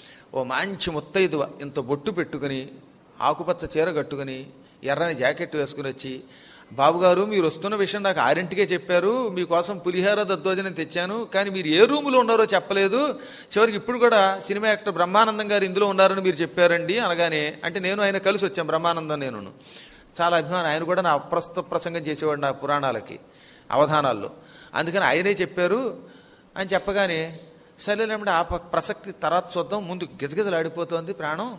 ఓ మంచి ముత్తైదువ ఇంత బొట్టు పెట్టుకుని ఆకుపచ్చ చీర కట్టుకుని ఎర్రని జాకెట్ వేసుకుని వచ్చి బాబుగారు మీరు వస్తున్న విషయం నాకు ఆరింటికే చెప్పారు మీకోసం పులిహార దద్దోజనం తెచ్చాను కానీ మీరు ఏ రూములో ఉన్నారో చెప్పలేదు చివరికి ఇప్పుడు కూడా సినిమా యాక్టర్ బ్రహ్మానందం గారు ఇందులో ఉన్నారని మీరు చెప్పారండి అనగానే అంటే నేను ఆయన కలిసి వచ్చాను బ్రహ్మానందం నేను చాలా అభిమానం ఆయన కూడా నా అప్రస్తుత ప్రసంగం చేసేవాడు నా పురాణాలకి అవధానాల్లో అందుకని ఆయనే చెప్పారు అని చెప్పగానే సరేలేమంటే ఆ ప- ప్రసక్తి తర్వాత చూద్దాం ముందు గిజగిజలాడిపోతోంది ప్రాణం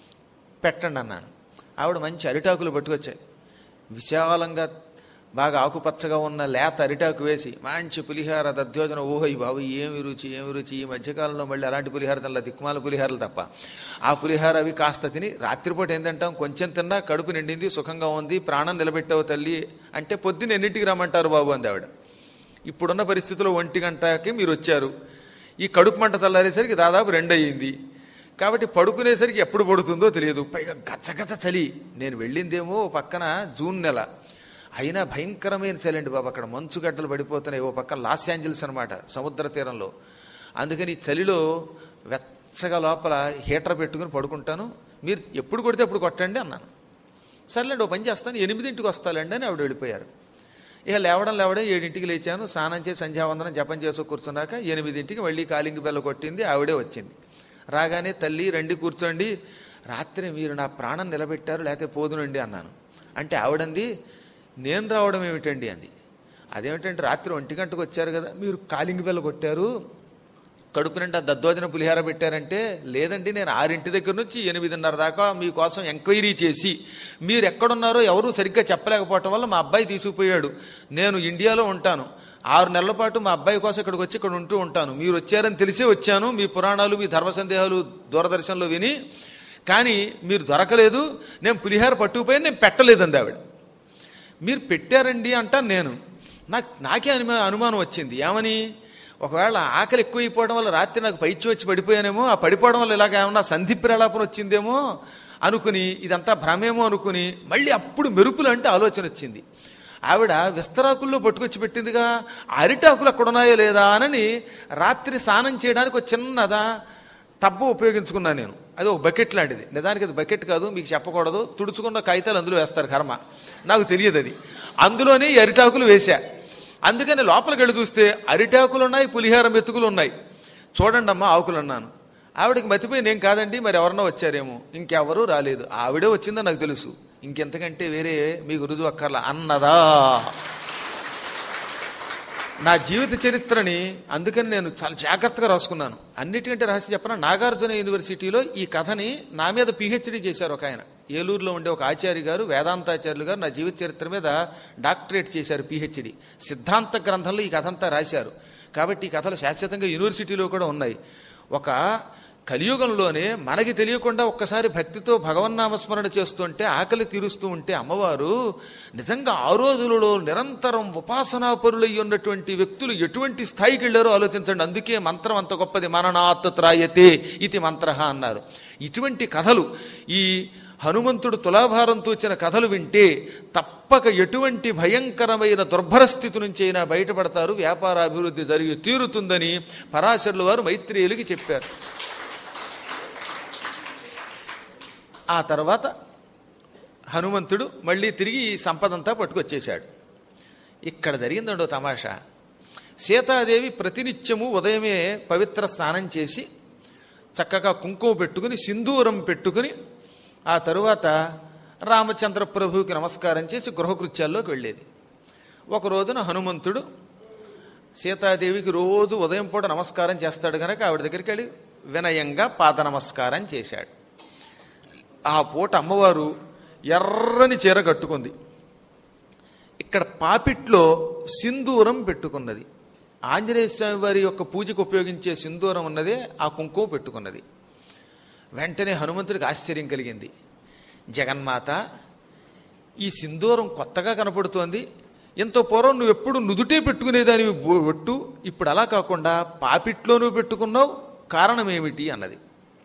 పెట్టండి అన్నాను ఆవిడ మంచి అరిటాకులు పట్టుకొచ్చాయి విశాలంగా బాగా ఆకుపచ్చగా ఉన్న లేత అరిటాకు వేసి మంచి పులిహార దధ్యోజనం ఓహో ఈ బాబు ఏమి రుచి ఏమి రుచి ఈ మధ్యకాలంలో మళ్ళీ అలాంటి పులిహార తినలా దిక్కుమాల పులిహారలు తప్ప ఆ పులిహార అవి కాస్త తిని రాత్రిపూట ఏం తింటాం కొంచెం తిన్నా కడుపు నిండింది సుఖంగా ఉంది ప్రాణం నిలబెట్టావు తల్లి అంటే పొద్దున్న ఎన్నింటికి రమ్మంటారు బాబు అంది ఆవిడ ఇప్పుడున్న పరిస్థితిలో ఒంటి గంటకి మీరు వచ్చారు ఈ కడుపు మంట చల్లారేసరికి దాదాపు రెండు అయ్యింది కాబట్టి పడుకునేసరికి ఎప్పుడు పడుతుందో తెలియదు పైగా గచ్చగచ్చ చలి నేను వెళ్ళిందేమో ఓ పక్కన జూన్ నెల అయినా భయంకరమైన చలి అండి బాబు అక్కడ మంచు గడ్డలు పడిపోతున్నాయి ఓ పక్క లాస్ ఏంజల్స్ అనమాట సముద్ర తీరంలో అందుకని ఈ చలిలో వెచ్చగా లోపల హీటర్ పెట్టుకుని పడుకుంటాను మీరు ఎప్పుడు కొడితే అప్పుడు కొట్టండి అన్నాను సర్లేండి ఓ పని చేస్తాను ఎనిమిదింటికి వస్తాలండి అని ఆవిడ వెళ్ళిపోయారు ఇక లేవడం లేవడం ఏడింటికి లేచాను స్నానం చేసి సంధ్యావందనం జపం చేసి కూర్చున్నాక ఎనిమిదింటికి మళ్ళీ కాలింగి బెల్ల కొట్టింది ఆవిడే వచ్చింది రాగానే తల్లి రండి కూర్చోండి రాత్రి మీరు నా ప్రాణం నిలబెట్టారు లేకపోతే పోదునండి అన్నాను అంటే ఆవిడంది నేను రావడం ఏమిటండి అంది అదేమిటంటే రాత్రి ఒంటి గంటకు వచ్చారు కదా మీరు కాలింగి బెల్ల కొట్టారు కడుపు నిండా దద్దోజన పులిహార పెట్టారంటే లేదండి నేను ఆరింటి దగ్గర నుంచి ఎనిమిదిన్నర దాకా మీకోసం ఎంక్వైరీ చేసి మీరు ఎక్కడున్నారో ఎవరూ సరిగ్గా చెప్పలేకపోవటం వల్ల మా అబ్బాయి తీసుకుపోయాడు నేను ఇండియాలో ఉంటాను ఆరు నెలల పాటు మా అబ్బాయి కోసం ఇక్కడికి వచ్చి ఇక్కడ ఉంటూ ఉంటాను మీరు వచ్చారని తెలిసే వచ్చాను మీ పురాణాలు మీ ధర్మ సందేహాలు దూరదర్శన్లో విని కానీ మీరు దొరకలేదు నేను పులిహార పట్టుకుపోయి నేను పెట్టలేదండి ఆవిడ మీరు పెట్టారండి అంటాను నేను నాకు నాకే అనుమా అనుమానం వచ్చింది ఏమని ఒకవేళ ఆకలి ఎక్కువైపోవడం వల్ల రాత్రి నాకు పైచి వచ్చి పడిపోయానేమో ఆ పడిపోవడం వల్ల ఇలాగ ఏమన్నా సంధి ప్రలాపన వచ్చిందేమో అనుకుని ఇదంతా భ్రమేమో అనుకుని మళ్ళీ అప్పుడు మెరుపులు అంటే ఆలోచన వచ్చింది ఆవిడ విస్తరాకుల్లో పట్టుకొచ్చి పెట్టిందిగా ఆ అరిటాకులు అక్కడ ఉన్నాయో లేదా అని రాత్రి స్నానం చేయడానికి ఒక చిన్నదా టబ్బు ఉపయోగించుకున్నాను నేను అది ఒక బకెట్ లాంటిది నిజానికి అది బకెట్ కాదు మీకు చెప్పకూడదు తుడుచుకున్న కాగితాలు అందులో వేస్తారు కర్మ నాకు తెలియదు అది అందులోనే ఈ అరిటాకులు వేశా అందుకని లోపలికి వెళ్ళి చూస్తే అరిటాకులు ఉన్నాయి పులిహార మెతుకులు ఉన్నాయి చూడండి అమ్మా ఆకులు అన్నాను ఆవిడకి మతిపోయి నేను కాదండి మరి ఎవరన్నా వచ్చారేమో ఇంకెవరూ రాలేదు ఆవిడే వచ్చిందని నాకు తెలుసు ఇంకెంతకంటే వేరే మీకు రుజువు అక్కర్లా అన్నదా నా జీవిత చరిత్రని అందుకని నేను చాలా జాగ్రత్తగా రాసుకున్నాను అన్నిటికంటే రహస్యం చెప్పిన నాగార్జున యూనివర్సిటీలో ఈ కథని నా మీద పిహెచ్డి చేశారు ఒక ఆయన ఏలూరులో ఉండే ఒక ఆచార్య గారు వేదాంతాచార్యులు గారు నా జీవిత చరిత్ర మీద డాక్టరేట్ చేశారు పిహెచ్డి సిద్ధాంత గ్రంథంలో ఈ కథ అంతా రాశారు కాబట్టి ఈ కథలు శాశ్వతంగా యూనివర్సిటీలో కూడా ఉన్నాయి ఒక కలియుగంలోనే మనకి తెలియకుండా ఒక్కసారి భక్తితో భగవన్నామస్మరణ చేస్తుంటే ఆకలి తీరుస్తూ ఉంటే అమ్మవారు నిజంగా ఆ రోజులలో నిరంతరం ఉపాసనాపరులై ఉన్నటువంటి వ్యక్తులు ఎటువంటి స్థాయికి వెళ్ళారో ఆలోచించండి అందుకే మంత్రం అంత గొప్పది మననాత్ త్రాయతే ఇది మంత్ర అన్నారు ఇటువంటి కథలు ఈ హనుమంతుడు తులాభారంతో వచ్చిన కథలు వింటే తప్పక ఎటువంటి భయంకరమైన దుర్భర స్థితి నుంచి అయినా బయటపడతారు వ్యాపార అభివృద్ధి జరిగి తీరుతుందని పరాశరులు వారు మైత్రేయులకి చెప్పారు ఆ తర్వాత హనుమంతుడు మళ్ళీ తిరిగి ఈ సంపదంతా పట్టుకొచ్చేశాడు ఇక్కడ జరిగిందండో తమాషా సీతాదేవి ప్రతినిత్యము ఉదయమే పవిత్ర స్నానం చేసి చక్కగా కుంకుమ పెట్టుకుని సింధూరం పెట్టుకుని ఆ తరువాత రామచంద్ర ప్రభువుకి నమస్కారం చేసి గృహకృత్యాల్లోకి వెళ్ళేది ఒక రోజున హనుమంతుడు సీతాదేవికి రోజు ఉదయం పూట నమస్కారం చేస్తాడు కనుక ఆవిడ దగ్గరికి వెళ్ళి వినయంగా పాద నమస్కారం చేశాడు ఆ పూట అమ్మవారు ఎర్రని చీర కట్టుకుంది ఇక్కడ పాపిట్లో సింధూరం పెట్టుకున్నది ఆంజనేయ స్వామి వారి యొక్క పూజకు ఉపయోగించే సింధూరం ఉన్నదే ఆ కుంకుమ పెట్టుకున్నది వెంటనే హనుమంతుడికి ఆశ్చర్యం కలిగింది జగన్మాత ఈ సింధూరం కొత్తగా కనపడుతోంది ఎంతో పూర్వం నువ్వు ఎప్పుడు నుదుటే పెట్టుకునేదానివి బొ- ఒట్టు ఇప్పుడు అలా కాకుండా పాపిట్లో నువ్వు పెట్టుకున్నావు కారణం ఏమిటి అన్నది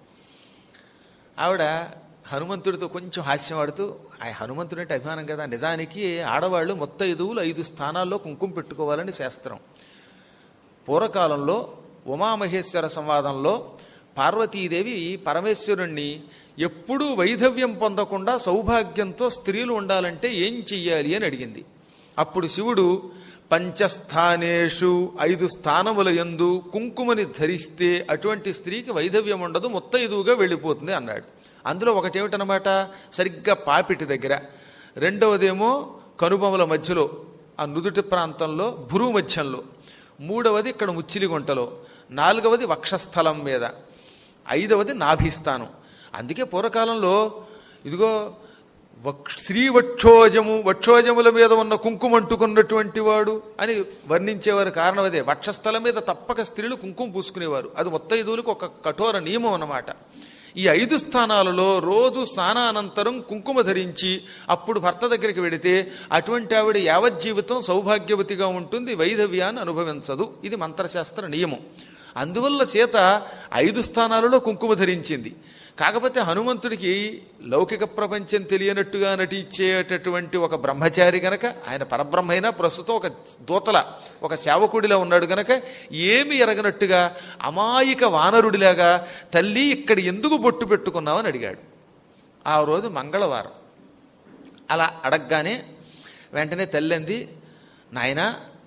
ఆవిడ హనుమంతుడితో కొంచెం హాస్యం ఆడుతూ ఆ హనుమంతుడు అంటే అభిమానం కదా నిజానికి ఆడవాళ్ళు మొత్తం ఎదువులు ఐదు స్థానాల్లో కుంకుమ పెట్టుకోవాలని శాస్త్రం పూర్వకాలంలో ఉమామహేశ్వర సంవాదంలో పార్వతీదేవి పరమేశ్వరుణ్ణి ఎప్పుడూ వైధవ్యం పొందకుండా సౌభాగ్యంతో స్త్రీలు ఉండాలంటే ఏం చెయ్యాలి అని అడిగింది అప్పుడు శివుడు పంచస్థానేషు ఐదు స్థానముల యందు కుంకుమని ధరిస్తే అటువంటి స్త్రీకి వైధవ్యం ఉండదు ముత్తైదువుగా వెళ్ళిపోతుంది అన్నాడు అందులో ఒకటేమిటనమాట సరిగ్గా పాపిటి దగ్గర రెండవదేమో కనుబొమల మధ్యలో ఆ నుదుటి ప్రాంతంలో భురు మధ్యంలో మూడవది ఇక్కడ ముచ్చిలి గుంటలో నాలుగవది వక్షస్థలం మీద ఐదవది నాభిస్థానం అందుకే పూర్వకాలంలో ఇదిగో వక్ష శ్రీ వక్షోజము వక్షోజముల మీద ఉన్న కుంకుమ అంటుకున్నటువంటి వాడు అని వర్ణించేవారు కారణం అదే వక్షస్థలం మీద తప్పక స్త్రీలు కుంకుమ పూసుకునేవారు అది మొత్తైదువులకు ఒక కఠోర నియమం అన్నమాట ఈ ఐదు స్థానాలలో రోజు స్నానానంతరం కుంకుమ ధరించి అప్పుడు భర్త దగ్గరికి వెడితే అటువంటి ఆవిడ యావజ్జీవితం సౌభాగ్యవతిగా ఉంటుంది వైధవ్యాన్ని అనుభవించదు ఇది మంత్రశాస్త్ర నియమం అందువల్ల సీత ఐదు స్థానాలలో కుంకుమ ధరించింది కాకపోతే హనుమంతుడికి లౌకిక ప్రపంచం తెలియనట్టుగా నటించేటటువంటి ఒక బ్రహ్మచారి గనక ఆయన పరబ్రహ్మైనా ప్రస్తుతం ఒక దూతల ఒక సేవకుడిలా ఉన్నాడు గనక ఏమి ఎరగనట్టుగా అమాయక వానరుడిలాగా తల్లి ఇక్కడ ఎందుకు బొట్టు పెట్టుకున్నావని అడిగాడు ఆ రోజు మంగళవారం అలా అడగగానే వెంటనే తల్లింది నాయనా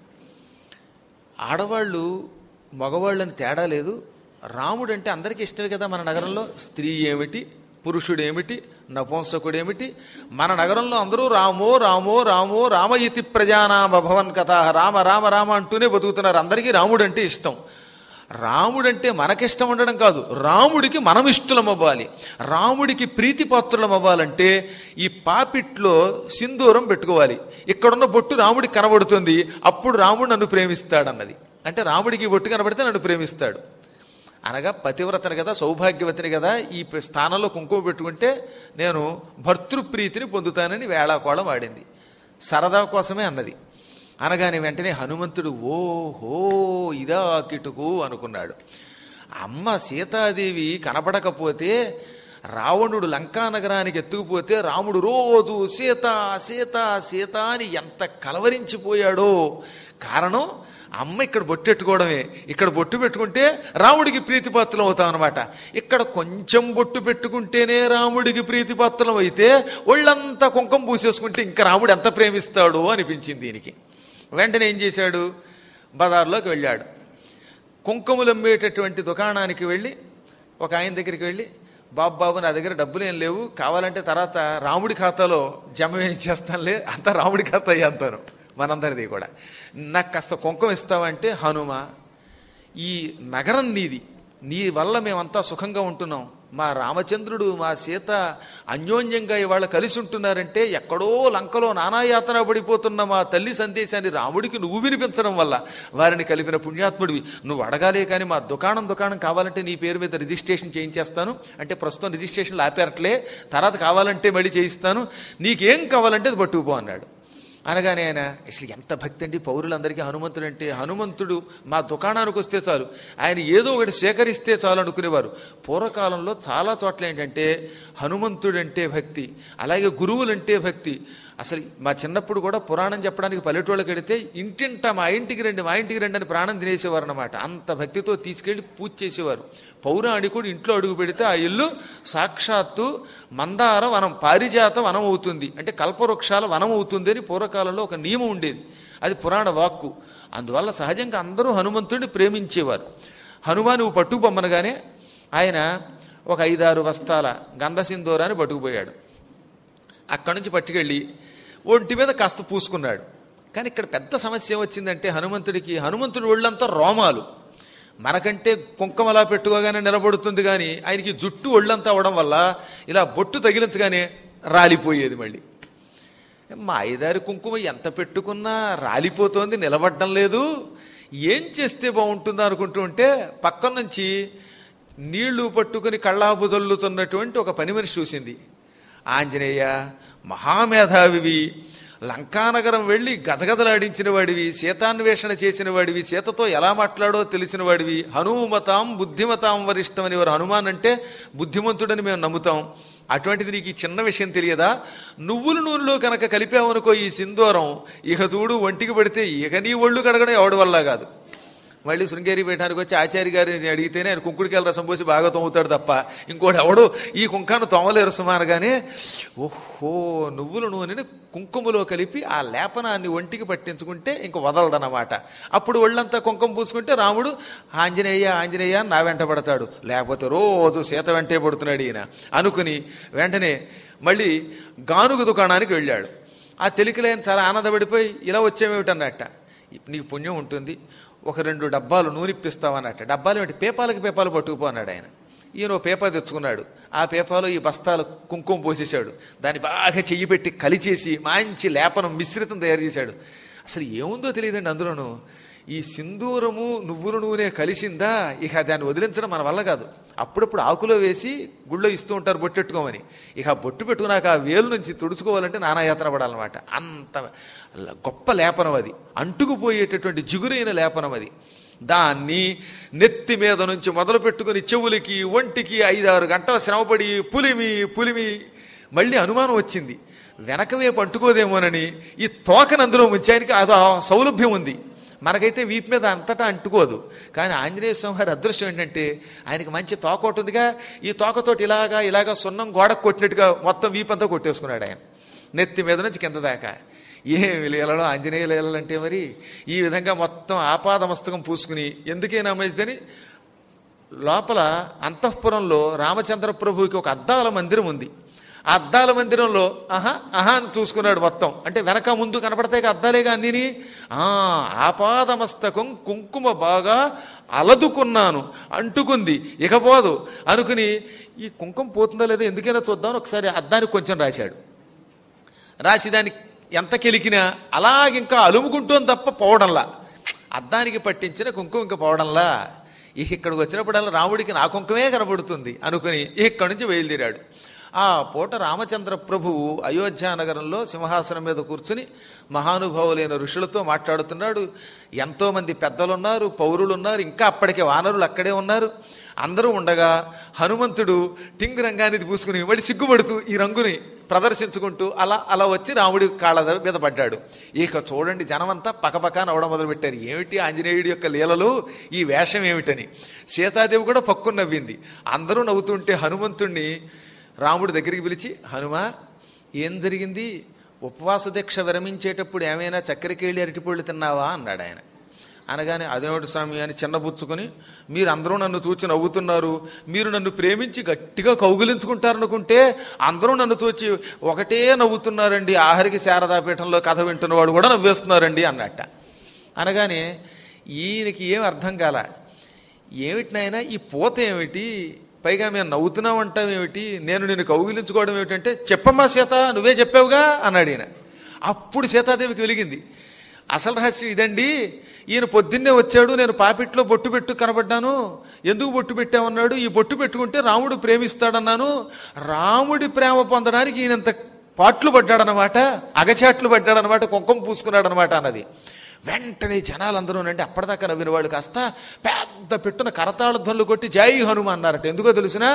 ఆడవాళ్ళు మగవాళ్ళని తేడా లేదు రాముడు అంటే అందరికీ ఇష్టమే కదా మన నగరంలో స్త్రీ ఏమిటి పురుషుడు ఏమిటి నపుంసకుడు ఏమిటి మన నగరంలో అందరూ రామో రామో రామో రామ ఇతి ప్రజానామభవన్ కథ రామ రామ రామ అంటూనే బతుకుతున్నారు అందరికీ రాముడు అంటే ఇష్టం రాముడంటే మనకిష్టం ఉండడం కాదు రాముడికి మనం ఇష్టలం అవ్వాలి రాముడికి ప్రీతిపాత్రులం అవ్వాలంటే ఈ పాపిట్లో సింధూరం పెట్టుకోవాలి ఇక్కడున్న బొట్టు రాముడికి కనబడుతుంది అప్పుడు రాముడు నన్ను ప్రేమిస్తాడన్నది అంటే రాముడికి ఈ బొట్టు కనబడితే నన్ను ప్రేమిస్తాడు అనగా పతివ్రతని కదా సౌభాగ్యవతిని కదా ఈ ప- స్థానంలో కుంకుమ పెట్టుకుంటే నేను భర్తృప్రీతిని పొందుతానని వేళాకోళం ఆడింది సరదా కోసమే అన్నది అనగానే వెంటనే హనుమంతుడు ఓహో ఇదా కిటుకు అనుకున్నాడు అమ్మ సీతాదేవి కనబడకపోతే రావణుడు లంకా నగరానికి ఎత్తుకుపోతే రాముడు రోజు సీత సీత సీత అని ఎంత కలవరించిపోయాడో కారణం అమ్మ ఇక్కడ బొట్టెట్టుకోవడమే ఇక్కడ బొట్టు పెట్టుకుంటే రాముడికి ప్రీతిపాత్రం అవుతాం అనమాట ఇక్కడ కొంచెం బొట్టు పెట్టుకుంటేనే రాముడికి ప్రీతిపాత్రం అయితే ఒళ్ళంతా కుంకం పూసేసుకుంటే ఇంకా రాముడు ఎంత ప్రేమిస్తాడో అనిపించింది దీనికి వెంటనే ఏం చేశాడు బజార్లోకి వెళ్ళాడు కుంకుమలు అమ్మేటటువంటి దుకాణానికి వెళ్ళి ఒక ఆయన దగ్గరికి వెళ్ళి బాబు బాబు నా దగ్గర డబ్బులు ఏం లేవు కావాలంటే తర్వాత రాముడి ఖాతాలో జమ ఏం చేస్తానులే అంతా రాముడి ఖాతా అంతాను మనందరిది కూడా నాకు కాస్త కుంకుమ ఇస్తావంటే హనుమ ఈ నగరం నీది నీ వల్ల మేమంతా సుఖంగా ఉంటున్నాం మా రామచంద్రుడు మా సీత అన్యోన్యంగా ఇవాళ కలిసి ఉంటున్నారంటే ఎక్కడో లంకలో నానాయాతన పడిపోతున్న మా తల్లి సందేశాన్ని రాముడికి నువ్వు వినిపించడం వల్ల వారిని కలిపిన పుణ్యాత్ముడివి నువ్వు అడగాలే కానీ మా దుకాణం దుకాణం కావాలంటే నీ పేరు మీద రిజిస్ట్రేషన్ చేయించేస్తాను అంటే ప్రస్తుతం రిజిస్ట్రేషన్లు ఆపేరట్లే తర్వాత కావాలంటే మళ్ళీ చేయిస్తాను నీకేం కావాలంటే అది పట్టుకుపో అన్నాడు అనగానే ఆయన అసలు ఎంత భక్తి అండి పౌరులందరికీ హనుమంతుడు అంటే హనుమంతుడు మా దుకాణానికి వస్తే చాలు ఆయన ఏదో ఒకటి సేకరిస్తే చాలు అనుకునేవారు పూర్వకాలంలో చాలా చోట్ల ఏంటంటే హనుమంతుడంటే భక్తి అలాగే గురువులంటే భక్తి అసలు మా చిన్నప్పుడు కూడా పురాణం చెప్పడానికి పల్లెటూళ్ళకి వెడితే ఇంటింట మా ఇంటికి రండి మా ఇంటికి రండి అని ప్రాణం తినేసేవారు అనమాట అంత భక్తితో తీసుకెళ్లి పూజ చేసేవారు పౌరాణికుడు ఇంట్లో అడుగు పెడితే ఆ ఇల్లు సాక్షాత్తు మందార వనం పారిజాత వనం అవుతుంది అంటే కల్పవృక్షాల వనం అవుతుంది అని పూర్వకాలంలో ఒక నియమం ఉండేది అది పురాణ వాక్కు అందువల్ల సహజంగా అందరూ హనుమంతుడిని ప్రేమించేవారు హనుమాన్ నువ్వు పట్టుకుపమ్మనగానే ఆయన ఒక ఐదారు బస్తాల గంధసింధూరాన్ని పట్టుకుపోయాడు అక్కడి నుంచి పట్టుకెళ్ళి ఒంటి మీద కాస్త పూసుకున్నాడు కానీ ఇక్కడ పెద్ద సమస్య ఏమొచ్చిందంటే హనుమంతుడికి హనుమంతుడి ఒళ్ళంతా రోమాలు మనకంటే కుంకుమలా పెట్టుకోగానే నిలబడుతుంది కానీ ఆయనకి జుట్టు ఒళ్ళంతా అవడం వల్ల ఇలా బొట్టు తగిలించగానే రాలిపోయేది మళ్ళీ మా ఐదారి కుంకుమ ఎంత పెట్టుకున్నా రాలిపోతోంది నిలబడడం లేదు ఏం చేస్తే బాగుంటుందో అనుకుంటూ ఉంటే పక్కన నుంచి నీళ్లు పట్టుకుని కళ్ళాపు చల్లుతున్నటువంటి ఒక పని మనిషి చూసింది ఆంజనేయ మహామేధావివి లంకానగరం వెళ్ళి గజగజలాడించిన వాడివి సీతాన్వేషణ చేసిన వాడివి సీతతో ఎలా మాట్లాడో తెలిసిన వాడివి హనుమతాం బుద్ధిమతాం వరిష్టం అని వారు హనుమాన్ అంటే బుద్ధిమంతుడని మేము నమ్ముతాం అటువంటిది నీకు ఈ చిన్న విషయం తెలియదా నువ్వుల నూనెలో కనుక కలిపావనుకో ఈ సింధూరం ఇక చూడు ఒంటికి పడితే ఇక నీ ఒళ్ళు కడగడం ఎవడి వల్ల కాదు మళ్ళీ శృంగేరి పీఠానికి వచ్చి ఆచార్య గారిని అడిగితేనే ఆయన కుంకుడికాయల రసం పోసి బాగా తోముతాడు తప్ప ఇంకోటి ఎవడు ఈ కుంకాను తోమలేరు సుమారుగానే ఓహో నువ్వుల నూనెని కుంకుమలో కలిపి ఆ లేపనాన్ని ఒంటికి పట్టించుకుంటే ఇంక వదలదన్నమాట అప్పుడు ఒళ్ళంతా కుంకుమ పూసుకుంటే రాముడు ఆంజనేయ ఆంజనేయ అని నా వెంట పడతాడు లేకపోతే రోజు సీత వెంటే పడుతున్నాడు ఈయన అనుకుని వెంటనే మళ్ళీ గానుగ దుకాణానికి వెళ్ళాడు ఆ తెలికిలేని చాలా ఆనందపడిపోయి ఇలా వచ్చేమేమిటన్నట్ట నీకు పుణ్యం ఉంటుంది ఒక రెండు డబ్బాలు నూనెప్పిస్తామన్నట్ట డబ్బాలు ఏమిటి పేపాలకి పేపాలు పట్టుకుపో అన్నాడు ఆయన ఈయన ఓ పేపర్ తెచ్చుకున్నాడు ఆ పేపర్లో ఈ బస్తాలు కుంకుమ పోసేశాడు దాన్ని బాగా చెయ్యి పెట్టి కలిచేసి మంచి లేపనం మిశ్రితం తయారు చేశాడు అసలు ఏముందో తెలియదండి అందులోనూ ఈ సింధూరము నువ్వుల నూనె కలిసిందా ఇక దాన్ని వదిలించడం మన వల్ల కాదు అప్పుడప్పుడు ఆకులో వేసి గుళ్ళో ఇస్తూ ఉంటారు బొట్టెట్టుకోమని ఇక ఆ బొట్టు పెట్టుకున్నాక ఆ వేలు నుంచి తుడుచుకోవాలంటే నానాయాతన పడాలన్నమాట అంత గొప్ప లేపనం అది అంటుకుపోయేటటువంటి జిగురైన లేపనం అది దాన్ని నెత్తి మీద నుంచి మొదలు పెట్టుకుని చెవులకి ఒంటికి ఐదారు గంటల శ్రమపడి పులిమి పులిమి మళ్ళీ అనుమానం వచ్చింది వెనక వైపు అంటుకోదేమోనని ఈ తోకను అందులో ముంచానికి అది సౌలభ్యం ఉంది మనకైతే వీపు మీద అంతటా అంటుకోదు కానీ ఆంజనేయ స్వామి గారి అదృష్టం ఏంటంటే ఆయనకి మంచి తోక ఒకటి ఉందిగా ఈ తోకతోటి ఇలాగా ఇలాగా సున్నం గోడకు కొట్టినట్టుగా మొత్తం వీపంతా కొట్టేసుకున్నాడు ఆయన నెత్తి మీద నుంచి కింద దాకా ఏమి లీలలో ఆంజనేయ లీలలు అంటే మరి ఈ విధంగా మొత్తం ఆపాదమస్తకం పూసుకుని ఎందుకైనా మంచిదని లోపల అంతఃపురంలో రామచంద్ర ప్రభువుకి ఒక అద్దాల మందిరం ఉంది ఆ అద్దాల మందిరంలో ఆహా ఆహా అని చూసుకున్నాడు మొత్తం అంటే వెనక ముందు కనపడతాయి అద్దాలేగా అన్నిని ఆ ఆపాదమస్తకం కుంకుమ బాగా అలదుకున్నాను అంటుకుంది ఇకపోదు అనుకుని ఈ కుంకుమ పోతుందో లేదో ఎందుకైనా చూద్దామని ఒకసారి అద్దానికి కొంచెం రాశాడు రాసి దానికి ఎంత కెలికినా అలాగింకా అలుముకుంటోంది తప్ప పోవడంలా అద్దానికి పట్టించిన కుంకుమ ఇంకా పోవడంలా ఇక ఇక్కడికి వచ్చినప్పుడల్లా రాముడికి నా కుంకుమే కనబడుతుంది అనుకుని ఇక్కడి నుంచి బయలుదేరాడు ఆ పూట రామచంద్ర ప్రభువు అయోధ్య నగరంలో సింహాసనం మీద కూర్చుని మహానుభావులైన ఋషులతో మాట్లాడుతున్నాడు ఎంతోమంది పెద్దలున్నారు పౌరులున్నారు ఇంకా అప్పటికే వానరులు అక్కడే ఉన్నారు అందరూ ఉండగా హనుమంతుడు టింగ్ రంగానికి పూసుకుని మళ్ళీ సిగ్గుపడుతూ ఈ రంగుని ప్రదర్శించుకుంటూ అలా అలా వచ్చి రాముడి కాళ్ళ మీద పడ్డాడు ఇక చూడండి జనమంతా పకపక నవ్వడం మొదలుపెట్టారు ఏమిటి ఆంజనేయుడి యొక్క లీలలు ఈ వేషం ఏమిటని సీతాదేవి కూడా పక్కున నవ్వింది అందరూ నవ్వుతుంటే హనుమంతుణ్ణి రాముడి దగ్గరికి పిలిచి హనుమా ఏం జరిగింది ఉపవాస దీక్ష విరమించేటప్పుడు ఏమైనా చక్కెరకేళి అరటిపళ్ళు తిన్నావా అన్నాడు ఆయన అనగానే అదేనోటి స్వామి అని చిన్నబుచ్చుకొని మీరు అందరూ నన్ను చూచి నవ్వుతున్నారు మీరు నన్ను ప్రేమించి గట్టిగా కౌగిలించుకుంటారనుకుంటే అందరూ నన్ను చూచి ఒకటే నవ్వుతున్నారండి ఆఖరికి శారదాపీఠంలో కథ వింటున్నవాడు కూడా నవ్వేస్తున్నారండి అన్నట్ట అనగానే ఈయనకి ఏం అర్థం కాల ఏమిటి నాయనా ఈ పూత ఏమిటి పైగా మేము నవ్వుతున్నాం అంటాం ఏమిటి నేను నిన్ను కౌగిలించుకోవడం ఏమిటంటే చెప్పమ్మా సీత నువ్వే చెప్పావుగా అన్నాడు ఈయన అప్పుడు సీతాదేవికి వెలిగింది అసలు రహస్యం ఇదండి ఈయన పొద్దున్నే వచ్చాడు నేను పాపిట్లో బొట్టు పెట్టు కనబడ్డాను ఎందుకు బొట్టు పెట్టామన్నాడు ఈ బొట్టు పెట్టుకుంటే రాముడు ప్రేమిస్తాడన్నాను రాముడి ప్రేమ పొందడానికి ఈయనంత పాట్లు పడ్డాడనమాట అగచాట్లు పడ్డాడనమాట కుంకుమ పూసుకున్నాడనమాట అన్నది వెంటనే జనాలందరూ అంటే అప్పటిదాకా నవ్విన వాళ్ళు కాస్త పెద్ద పెట్టున కరతాళ ధ్వనులు కొట్టి జై హనుమ అన్నారట ఎందుకో తెలిసినా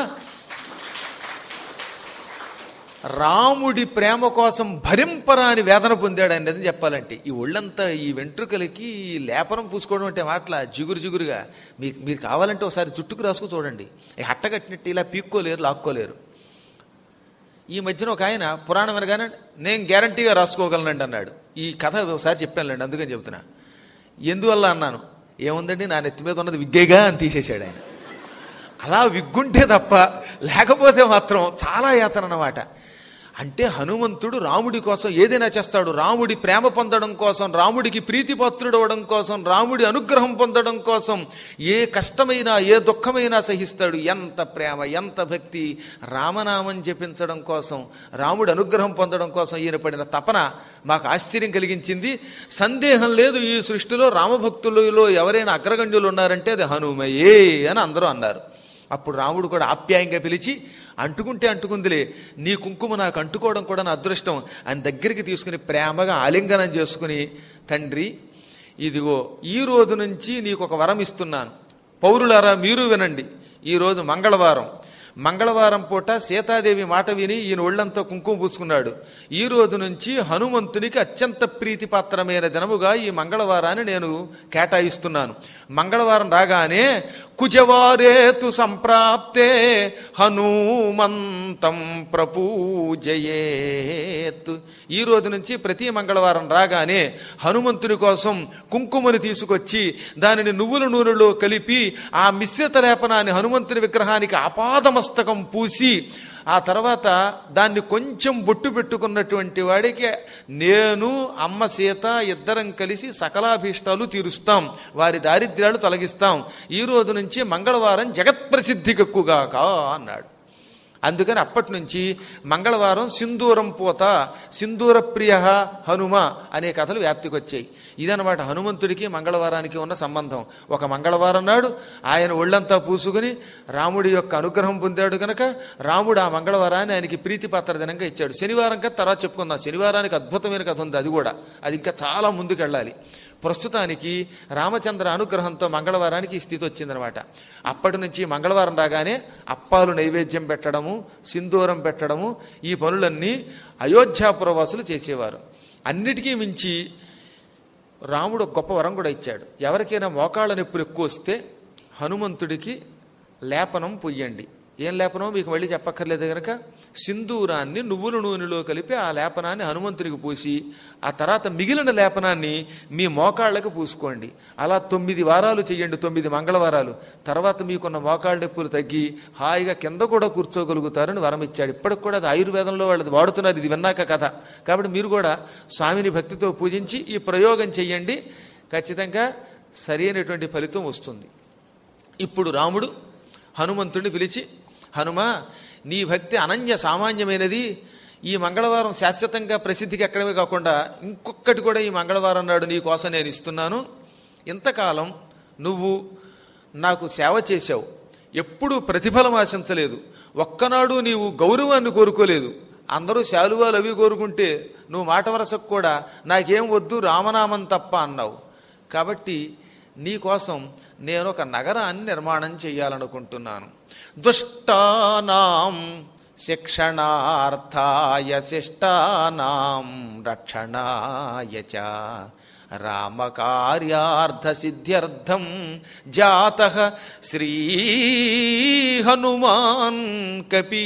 రాముడి ప్రేమ కోసం భరింపరాని వేదన పొందాడు ఆయన నిజం చెప్పాలంటే ఈ ఒళ్ళంతా ఈ వెంట్రుకలకి ఈ లేపనం పూసుకోవడం అంటే మాటల జిగురు జిగురుగా మీకు మీరు కావాలంటే ఒకసారి జుట్టుకు రాసుకు చూడండి ఈ హట్టగట్టినట్టు ఇలా పీక్కోలేరు లాక్కోలేరు ఈ మధ్యన ఒక ఆయన పురాణం వినగానే నేను గ్యారంటీగా రాసుకోగలనండి అన్నాడు ఈ కథ ఒకసారి చెప్పానులేండి అందుకని చెబుతున్నా ఎందువల్ల అన్నాను ఏముందండి నా నెత్తి మీద ఉన్నది విగ్గేగా అని తీసేశాడు ఆయన అలా విగ్గుంటే తప్ప లేకపోతే మాత్రం చాలా యాతన అన్నమాట అంటే హనుమంతుడు రాముడి కోసం ఏదైనా చేస్తాడు రాముడి ప్రేమ పొందడం కోసం రాముడికి ప్రీతిపాత్రుడు అవడం కోసం రాముడి అనుగ్రహం పొందడం కోసం ఏ కష్టమైనా ఏ దుఃఖమైనా సహిస్తాడు ఎంత ప్రేమ ఎంత భక్తి రామనామం జపించడం కోసం రాముడి అనుగ్రహం పొందడం కోసం ఈయన పడిన తపన మాకు ఆశ్చర్యం కలిగించింది సందేహం లేదు ఈ సృష్టిలో రామభక్తులలో ఎవరైనా అగ్రగణ్యులు ఉన్నారంటే అది హనుమయే అని అందరూ అన్నారు అప్పుడు రాముడు కూడా ఆప్యాయంగా పిలిచి అంటుకుంటే అంటుకుందిలే నీ కుంకుమ నాకు అంటుకోవడం కూడా నా అదృష్టం అని దగ్గరికి తీసుకుని ప్రేమగా ఆలింగనం చేసుకుని తండ్రి ఇదిగో ఈ రోజు నుంచి నీకు ఒక వరం ఇస్తున్నాను పౌరులారా మీరు వినండి ఈ రోజు మంగళవారం మంగళవారం పూట సీతాదేవి మాట విని ఈయన ఒళ్ళంతా కుంకుమ పూసుకున్నాడు ఈ రోజు నుంచి హనుమంతునికి అత్యంత ప్రీతిపాత్రమైన దినముగా ఈ మంగళవారాన్ని నేను కేటాయిస్తున్నాను మంగళవారం రాగానే కుజవారేతు సంప్రాప్తే హనుమంతం ప్రపూజయేత్ ఈ రోజు నుంచి ప్రతి మంగళవారం రాగానే హనుమంతుని కోసం కుంకుమని తీసుకొచ్చి దానిని నువ్వుల నూనెలో కలిపి ఆ మిశ్రిత లేపనాన్ని హనుమంతుని విగ్రహానికి ఆపాదమస్తకం పూసి ఆ తర్వాత దాన్ని కొంచెం బొట్టు పెట్టుకున్నటువంటి వాడికి నేను అమ్మ సీత ఇద్దరం కలిసి సకలాభీష్టాలు తీరుస్తాం వారి దారిద్ర్యాలు తొలగిస్తాం ఈ రోజు నుంచి మంగళవారం జగత్ప్రసిద్ధికెక్కుగాక అన్నాడు అందుకని అప్పటి నుంచి మంగళవారం సింధూరం పోత సింధూర ప్రియ హనుమ అనే కథలు వ్యాప్తికి వచ్చాయి ఇదనమాట హనుమంతుడికి మంగళవారానికి ఉన్న సంబంధం ఒక మంగళవారం నాడు ఆయన ఒళ్ళంతా పూసుకుని రాముడి యొక్క అనుగ్రహం పొందాడు గనక రాముడు ఆ మంగళవారాన్ని ఆయనకి ప్రీతిపాత్ర దినంగా ఇచ్చాడు శనివారం కదా తర్వాత చెప్పుకుందాం శనివారానికి అద్భుతమైన కథ ఉంది అది కూడా అది ఇంకా చాలా ముందుకు వెళ్ళాలి ప్రస్తుతానికి రామచంద్ర అనుగ్రహంతో మంగళవారానికి ఈ స్థితి వచ్చిందనమాట అప్పటి నుంచి మంగళవారం రాగానే అప్పాలు నైవేద్యం పెట్టడము సింధూరం పెట్టడము ఈ పనులన్నీ అయోధ్యాపురవాసులు చేసేవారు అన్నిటికీ మించి రాముడు ఒక గొప్ప వరం కూడా ఇచ్చాడు ఎవరికైనా మోకాళ్ళ నొప్పులు ఎక్కువ వస్తే హనుమంతుడికి లేపనం పొయ్యండి ఏం లేపనం మీకు మళ్ళీ చెప్పక్కర్లేదు కనుక సింధూరాన్ని నువ్వుల నూనెలో కలిపి ఆ లేపనాన్ని హనుమంతుడికి పూసి ఆ తర్వాత మిగిలిన లేపనాన్ని మీ మోకాళ్ళకి పూసుకోండి అలా తొమ్మిది వారాలు చెయ్యండి తొమ్మిది మంగళవారాలు తర్వాత మీకున్న మోకాళ్ళ నొప్పులు తగ్గి హాయిగా కింద కూడా కూర్చోగలుగుతారని వరం ఇచ్చాడు ఇప్పటికి కూడా అది ఆయుర్వేదంలో వాళ్ళది వాడుతున్నారు ఇది విన్నాక కథ కాబట్టి మీరు కూడా స్వామిని భక్తితో పూజించి ఈ ప్రయోగం చెయ్యండి ఖచ్చితంగా సరైనటువంటి ఫలితం వస్తుంది ఇప్పుడు రాముడు హనుమంతుడిని పిలిచి హనుమ నీ భక్తి అనన్య సామాన్యమైనది ఈ మంగళవారం శాశ్వతంగా ప్రసిద్ధికి ఎక్కడమే కాకుండా ఇంకొకటి కూడా ఈ మంగళవారం నాడు నీ కోసం నేను ఇస్తున్నాను ఇంతకాలం నువ్వు నాకు సేవ చేశావు ఎప్పుడూ ప్రతిఫలం ఆశించలేదు ఒక్కనాడు నీవు గౌరవాన్ని కోరుకోలేదు అందరూ శాలువాలు అవి కోరుకుంటే నువ్వు మాట వరసకు కూడా నాకేం వద్దు రామనామం తప్ప అన్నావు కాబట్టి నీ కోసం నేను ఒక నగరాన్ని నిర్మాణం చేయాలనుకుంటున్నాను దుష్టానాం శిక్షణార్థాయ శిష్టానాం రక్షణాయ చ రామకార్యార్థ సిద్ధ్యర్థం జాత శ్రీ హనుమాన్ కపి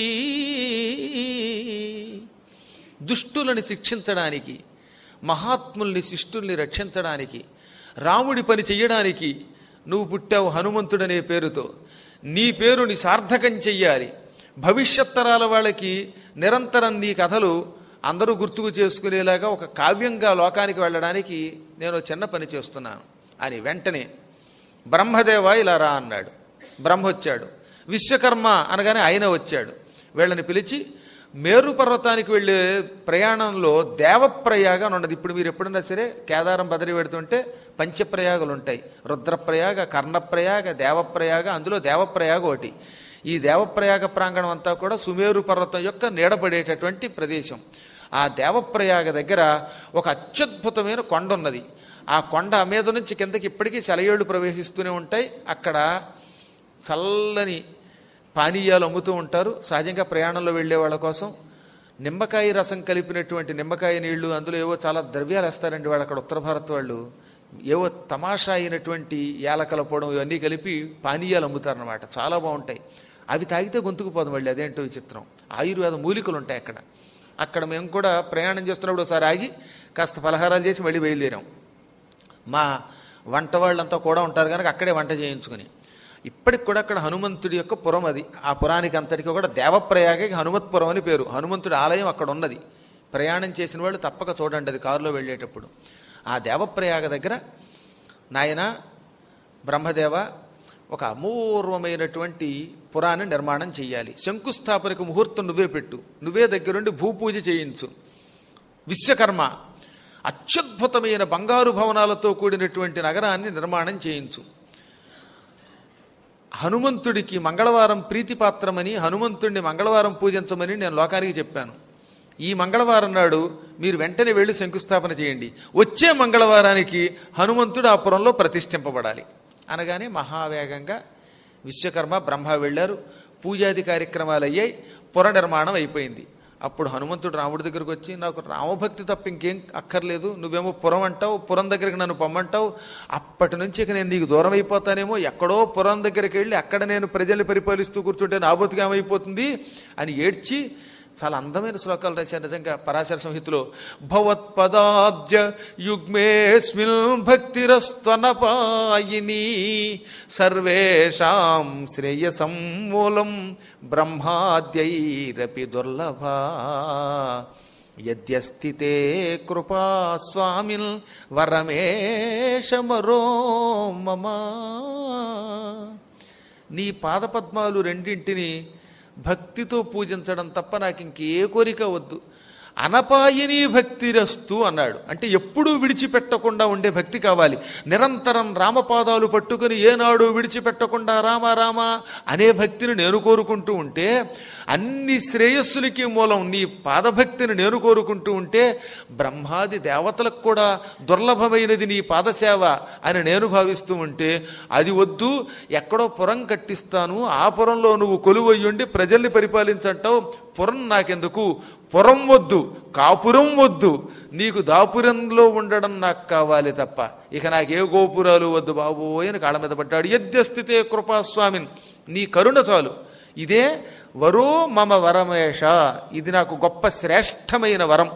దుష్టులను శిక్షించడానికి మహాత్ముల్ని శిష్టుల్ని రక్షించడానికి రాముడి పని చెయ్యడానికి నువ్వు పుట్టావు హనుమంతుడనే పేరుతో నీ పేరుని సార్థకం చెయ్యాలి భవిష్యత్ తరాల వాళ్ళకి నిరంతరం నీ కథలు అందరూ గుర్తుకు చేసుకునేలాగా ఒక కావ్యంగా లోకానికి వెళ్ళడానికి నేను చిన్న పని చేస్తున్నాను అని వెంటనే బ్రహ్మదేవ ఇలా రా అన్నాడు బ్రహ్మ వచ్చాడు విశ్వకర్మ అనగానే ఆయన వచ్చాడు వీళ్ళని పిలిచి మేరు పర్వతానికి వెళ్ళే ప్రయాణంలో దేవప్రయాగ అని ఉన్నది ఇప్పుడు మీరు ఎప్పుడన్నా సరే కేదారం బదిరి పెడుతుంటే పంచప్రయాగలు ఉంటాయి రుద్రప్రయాగ కర్ణప్రయాగ దేవప్రయాగ అందులో దేవప్రయాగ ఒకటి ఈ దేవప్రయాగ ప్రాంగణం అంతా కూడా సుమేరు పర్వతం యొక్క నీడపడేటటువంటి ప్రదేశం ఆ దేవప్రయాగ దగ్గర ఒక అత్యద్భుతమైన కొండ ఉన్నది ఆ కొండ మీద నుంచి కిందకి ఇప్పటికీ సెలయేళ్లు ప్రవేశిస్తూనే ఉంటాయి అక్కడ చల్లని పానీయాలు అమ్ముతూ ఉంటారు సహజంగా ప్రయాణంలో వెళ్ళే వాళ్ళ కోసం నిమ్మకాయ రసం కలిపినటువంటి నిమ్మకాయ నీళ్లు అందులో ఏవో చాలా ద్రవ్యాలు వేస్తారండి వాళ్ళు అక్కడ ఉత్తర భారత్ వాళ్ళు ఏవో తమాషా అయినటువంటి యాలకల పొడం ఇవన్నీ కలిపి పానీయాలు అమ్ముతారనమాట చాలా బాగుంటాయి అవి తాగితే గొంతుకు పోదు మళ్ళీ అదేంటో విచిత్రం ఆయుర్వేద మూలికలు ఉంటాయి అక్కడ అక్కడ మేము కూడా ప్రయాణం చేస్తున్నప్పుడు ఒకసారి ఆగి కాస్త పలహారాలు చేసి మళ్ళీ బయలుదేరాం మా వంట వాళ్ళంతా కూడా ఉంటారు కనుక అక్కడే వంట చేయించుకుని ఇప్పటికి కూడా అక్కడ హనుమంతుడి యొక్క పురం అది ఆ పురానికి అంతటికి కూడా దేవప్రయాగకి హనుమత్పురం అని పేరు హనుమంతుడి ఆలయం అక్కడ ఉన్నది ప్రయాణం చేసిన వాళ్ళు తప్పక చూడండి అది కారులో వెళ్ళేటప్పుడు ఆ దేవప్రయాగ దగ్గర నాయన బ్రహ్మదేవ ఒక అమూర్వమైనటువంటి పురాన్ని నిర్మాణం చేయాలి శంకుస్థాపనకు ముహూర్తం నువ్వే పెట్టు నువ్వే దగ్గరుండి భూపూజ చేయించు విశ్వకర్మ అత్యద్భుతమైన బంగారు భవనాలతో కూడినటువంటి నగరాన్ని నిర్మాణం చేయించు హనుమంతుడికి మంగళవారం ప్రీతిపాత్రమని హనుమంతుడిని మంగళవారం పూజించమని నేను లోకానికి చెప్పాను ఈ మంగళవారం నాడు మీరు వెంటనే వెళ్ళి శంకుస్థాపన చేయండి వచ్చే మంగళవారానికి హనుమంతుడు ఆ పురంలో ప్రతిష్ఠింపబడాలి అనగానే మహావేగంగా విశ్వకర్మ బ్రహ్మ వెళ్ళారు పూజాది కార్యక్రమాలు అయ్యాయి పుర నిర్మాణం అయిపోయింది అప్పుడు హనుమంతుడు రాముడి దగ్గరకు వచ్చి నాకు రామభక్తి తప్ప ఇంకేం అక్కర్లేదు నువ్వేమో పురం అంటావు పురం దగ్గరికి నన్ను పొమ్మంటావు అప్పటి నుంచి ఇక నేను నీకు దూరం అయిపోతానేమో ఎక్కడో పురం దగ్గరికి వెళ్ళి అక్కడ నేను ప్రజల్ని పరిపాలిస్తూ కూర్చుంటే నా బతుకు ఏమైపోతుంది అని ఏడ్చి చాలా అందమైన శ్లోకాలు రాశారు నిజంగా పరాశర సంహితలో భవత్పదాబ్జ యుగ్మేస్మిల్ భక్తిరస్త్వనపాయిని సర్వేషాం శ్రేయసం మూలం బ్రహ్మాద్యైరపి దుర్లభా యద్యస్థితే కృపా స్వామిన్ వరమేషమరో మమా నీ పాదపద్మాలు రెండింటిని భక్తితో పూజించడం తప్ప నాకు ఇంకే కోరిక వద్దు అనపాయని భక్తిరస్తు అన్నాడు అంటే ఎప్పుడూ విడిచిపెట్టకుండా ఉండే భక్తి కావాలి నిరంతరం రామపాదాలు పట్టుకుని ఏనాడు విడిచిపెట్టకుండా రామ రామ అనే భక్తిని నేను కోరుకుంటూ ఉంటే అన్ని శ్రేయస్సులకి మూలం నీ పాదభక్తిని నేను కోరుకుంటూ ఉంటే బ్రహ్మాది దేవతలకు కూడా దుర్లభమైనది నీ పాదసేవ అని నేను భావిస్తూ ఉంటే అది వద్దు ఎక్కడో పురం కట్టిస్తాను ఆ పురంలో నువ్వు కొలువయ్యుండి ప్రజల్ని పరిపాలించంటావు పురం నాకెందుకు పురం వద్దు కాపురం వద్దు నీకు దాపురంలో ఉండడం నాకు కావాలి తప్ప ఇక నాకే గోపురాలు వద్దు బాబు అని కాళ్ళ మీద పడ్డాడు యద్యస్థితే కృపాస్వామిన్ నీ కరుణ చాలు ఇదే వరో మమ వరమేష ఇది నాకు గొప్ప శ్రేష్టమైన వరం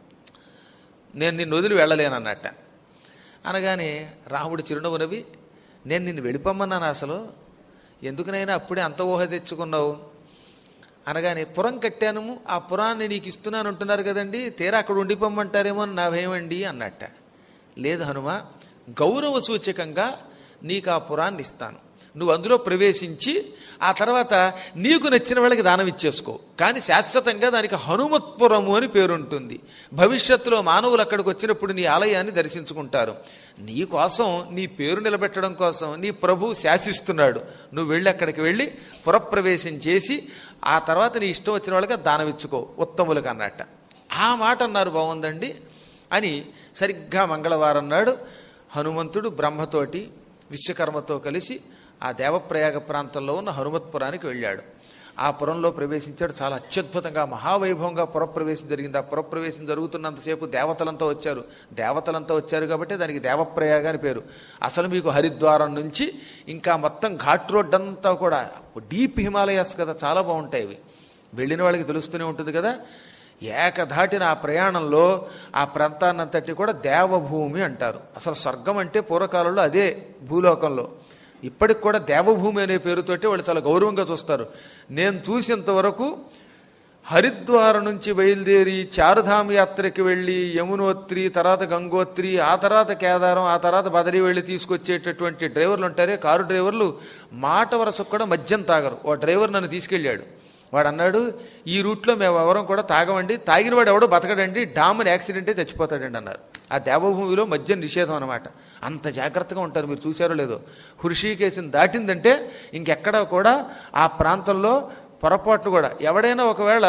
నేను నిన్ను వదిలి వెళ్ళలేనన్నట్ట అనగానే రాముడు చిరునవ్వు నవ్వి నేను నిన్ను వెళ్ళిపోమన్నాను అసలు ఎందుకునైనా అప్పుడే అంత ఊహ తెచ్చుకున్నావు అనగానే పురం కట్టాను ఆ పురాన్ని నీకు ఇస్తున్నాను అంటున్నారు కదండి తీరా అక్కడ ఉండిపోమ్మంటారేమో అని నా భయమండి అన్నట్ట లేదు హనుమ గౌరవ సూచకంగా నీకు ఆ పురాన్ని ఇస్తాను నువ్వు అందులో ప్రవేశించి ఆ తర్వాత నీకు నచ్చిన వాళ్ళకి దానం ఇచ్చేసుకో కానీ శాశ్వతంగా దానికి హనుమత్పురము అని పేరుంటుంది భవిష్యత్తులో మానవులు అక్కడికి వచ్చినప్పుడు నీ ఆలయాన్ని దర్శించుకుంటారు నీ కోసం నీ పేరు నిలబెట్టడం కోసం నీ ప్రభు శాసిస్తున్నాడు నువ్వు వెళ్ళి అక్కడికి వెళ్ళి పురప్రవేశం చేసి ఆ తర్వాత నీ ఇష్టం వచ్చిన వాళ్ళకి దానం ఇచ్చుకో ఉత్తములకు అన్నట్ట ఆ మాట అన్నారు బాగుందండి అని సరిగ్గా మంగళవారం నాడు హనుమంతుడు బ్రహ్మతోటి విశ్వకర్మతో కలిసి ఆ దేవప్రయాగ ప్రాంతంలో ఉన్న హనుమత్పురానికి వెళ్ళాడు ఆ పురంలో ప్రవేశించాడు చాలా అత్యద్భుతంగా మహావైభవంగా పురప్రవేశం జరిగింది ఆ పురప్రవేశం జరుగుతున్నంతసేపు దేవతలంతా వచ్చారు దేవతలంతా వచ్చారు కాబట్టి దానికి దేవప్రయాగ అని పేరు అసలు మీకు హరిద్వారం నుంచి ఇంకా మొత్తం ఘాట్ రోడ్ అంతా కూడా డీప్ హిమాలయాస్ కదా చాలా బాగుంటాయి ఇవి వెళ్ళిన వాళ్ళకి తెలుస్తూనే ఉంటుంది కదా ఏకధాటిన ఆ ప్రయాణంలో ఆ ప్రాంతాన్నంతటి కూడా దేవభూమి అంటారు అసలు స్వర్గం అంటే పూర్వకాలంలో అదే భూలోకంలో ఇప్పటికి కూడా దేవభూమి అనే పేరుతోటి వాళ్ళు చాలా గౌరవంగా చూస్తారు నేను చూసేంత వరకు హరిద్వారం నుంచి బయలుదేరి చారుధామ యాత్రకి వెళ్ళి యమునోత్రి తర్వాత గంగోత్రి ఆ తర్వాత కేదారం ఆ తర్వాత బదరి వెళ్ళి తీసుకొచ్చేటటువంటి డ్రైవర్లు ఉంటారే కారు డ్రైవర్లు మాట వరసకు కూడా మద్యం తాగరు ఓ డ్రైవర్ నన్ను తీసుకెళ్ళాడు వాడు అన్నాడు ఈ రూట్లో మేము ఎవరం కూడా తాగమండి తాగిన వాడు ఎవడో బతకడండి డామని యాక్సిడెంటే చచ్చిపోతాడండి అన్నారు ఆ దేవభూమిలో మద్యం నిషేధం అనమాట అంత జాగ్రత్తగా ఉంటారు మీరు చూసారో లేదో హృషికేశం దాటిందంటే ఇంకెక్కడ కూడా ఆ ప్రాంతంలో పొరపాట్లు కూడా ఎవడైనా ఒకవేళ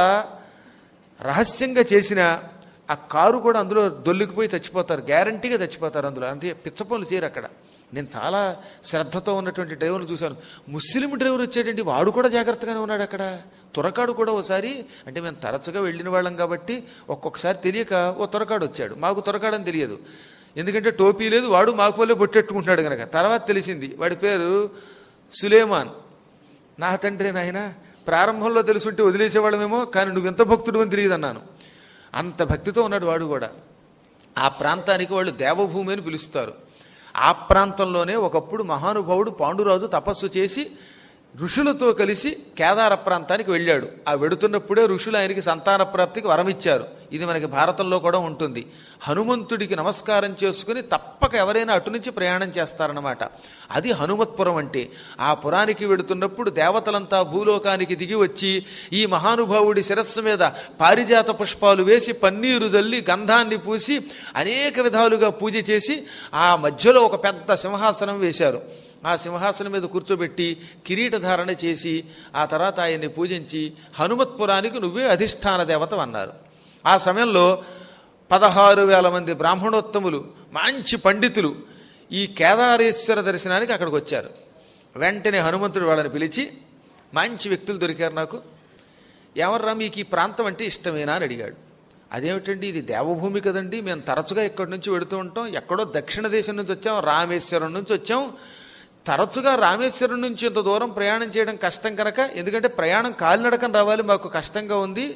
రహస్యంగా చేసిన ఆ కారు కూడా అందులో దొల్లికిపోయి చచ్చిపోతారు గ్యారంటీగా చచ్చిపోతారు అందులో అంటే పిచ్చ పనులు చేయరు అక్కడ నేను చాలా శ్రద్ధతో ఉన్నటువంటి డ్రైవర్లు చూశాను ముస్లిం డ్రైవర్ వచ్చాడండి వాడు కూడా జాగ్రత్తగానే ఉన్నాడు అక్కడ తురకాడు కూడా ఒకసారి అంటే మేము తరచుగా వెళ్ళిన వాళ్ళం కాబట్టి ఒక్కొక్కసారి తెలియక ఓ తురకాడు వచ్చాడు మాకు తురకాడని తెలియదు ఎందుకంటే టోపీ లేదు వాడు మాకు వల్లే బొట్టెట్టుకుంటున్నాడు కనుక తర్వాత తెలిసింది వాడి పేరు సులేమాన్ నా తండ్రి నాయన ప్రారంభంలో తెలుసుంటే వదిలేసేవాళ్ళమేమో కానీ నువ్వు ఎంత భక్తుడు అని తెలియదు అన్నాను అంత భక్తితో ఉన్నాడు వాడు కూడా ఆ ప్రాంతానికి వాళ్ళు దేవభూమి అని పిలుస్తారు ఆ ప్రాంతంలోనే ఒకప్పుడు మహానుభావుడు పాండురాజు తపస్సు చేసి ఋషులతో కలిసి కేదార ప్రాంతానికి వెళ్ళాడు ఆ వెడుతున్నప్పుడే ఋషులు ఆయనకి సంతాన ప్రాప్తికి వరమిచ్చారు ఇది మనకి భారతంలో కూడా ఉంటుంది హనుమంతుడికి నమస్కారం చేసుకుని తప్పక ఎవరైనా అటు నుంచి ప్రయాణం చేస్తారన్నమాట అది హనుమత్పురం అంటే ఆ పురానికి వెడుతున్నప్పుడు దేవతలంతా భూలోకానికి దిగి వచ్చి ఈ మహానుభావుడి శిరస్సు మీద పారిజాత పుష్పాలు వేసి పన్నీరు జల్లి గంధాన్ని పూసి అనేక విధాలుగా పూజ చేసి ఆ మధ్యలో ఒక పెద్ద సింహాసనం వేశారు ఆ సింహాసనం మీద కూర్చోబెట్టి కిరీటధారణ చేసి ఆ తర్వాత ఆయన్ని పూజించి హనుమత్పురానికి నువ్వే అధిష్టాన దేవత అన్నారు ఆ సమయంలో పదహారు వేల మంది బ్రాహ్మణోత్తములు మంచి పండితులు ఈ కేదారేశ్వర దర్శనానికి అక్కడికి వచ్చారు వెంటనే హనుమంతుడు వాళ్ళని పిలిచి మంచి వ్యక్తులు దొరికారు నాకు ఎవర్రా మీకు ఈ ప్రాంతం అంటే ఇష్టమేనా అని అడిగాడు అదేమిటండి ఇది దేవభూమి కదండి మేము తరచుగా ఇక్కడి నుంచి వెడుతూ ఉంటాం ఎక్కడో దక్షిణ దేశం నుంచి వచ్చాం రామేశ్వరం నుంచి వచ్చాం తరచుగా రామేశ్వరం నుంచి ఇంత దూరం ప్రయాణం చేయడం కష్టం కనుక ఎందుకంటే ప్రయాణం కాలినడకం రావాలి మాకు కష్టంగా ఉంది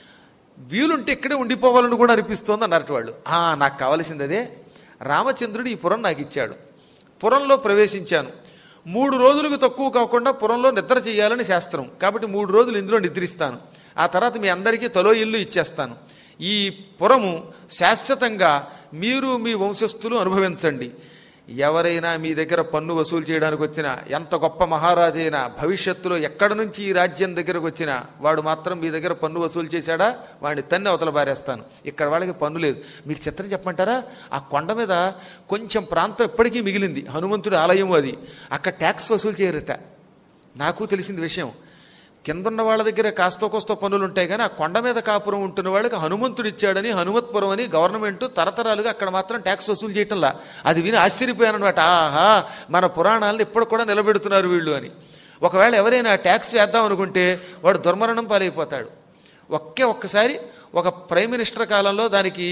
వీలుంటే ఇక్కడే ఉండిపోవాలని కూడా అనిపిస్తోంది అన్నట్టు వాళ్ళు "ఆ, నాకు కావలసింది అదే రామచంద్రుడు ఈ పురం నాకు ఇచ్చాడు పురంలో ప్రవేశించాను మూడు రోజులకు తక్కువ కాకుండా పురంలో నిద్ర చేయాలని శాస్త్రం కాబట్టి మూడు రోజులు ఇందులో నిద్రిస్తాను ఆ తర్వాత మీ అందరికీ తలో ఇల్లు ఇచ్చేస్తాను ఈ పురము శాశ్వతంగా మీరు మీ వంశస్థులు అనుభవించండి ఎవరైనా మీ దగ్గర పన్ను వసూలు చేయడానికి వచ్చినా ఎంత గొప్ప మహారాజు అయినా భవిష్యత్తులో ఎక్కడి నుంచి ఈ రాజ్యం దగ్గరకు వచ్చినా వాడు మాత్రం మీ దగ్గర పన్ను వసూలు చేశాడా వాడిని తన్ని అవతల బారేస్తాను ఇక్కడ వాళ్ళకి పన్ను లేదు మీకు చిత్రం చెప్పమంటారా ఆ కొండ మీద కొంచెం ప్రాంతం ఎప్పటికీ మిగిలింది హనుమంతుడి ఆలయం అది అక్కడ ట్యాక్స్ వసూలు చేయరట నాకు తెలిసింది విషయం కిందున్న వాళ్ళ దగ్గర కాస్తో కోస్తో పనులు ఉంటాయి కానీ ఆ కొండ మీద కాపురం ఉంటున్న వాళ్ళకి హనుమంతుడు ఇచ్చాడని హనుమత్పురం అని గవర్నమెంట్ తరతరాలుగా అక్కడ మాత్రం ట్యాక్స్ వసూలు చేయటంలా అది విని ఆశ్చర్యపోయాను అనమాట ఆహా మన పురాణాలను ఇప్పుడు కూడా నిలబెడుతున్నారు వీళ్ళు అని ఒకవేళ ఎవరైనా ట్యాక్స్ వేద్దాం అనుకుంటే వాడు దుర్మరణం పాలైపోతాడు ఒకే ఒక్కసారి ఒక ప్రైమ్ మినిస్టర్ కాలంలో దానికి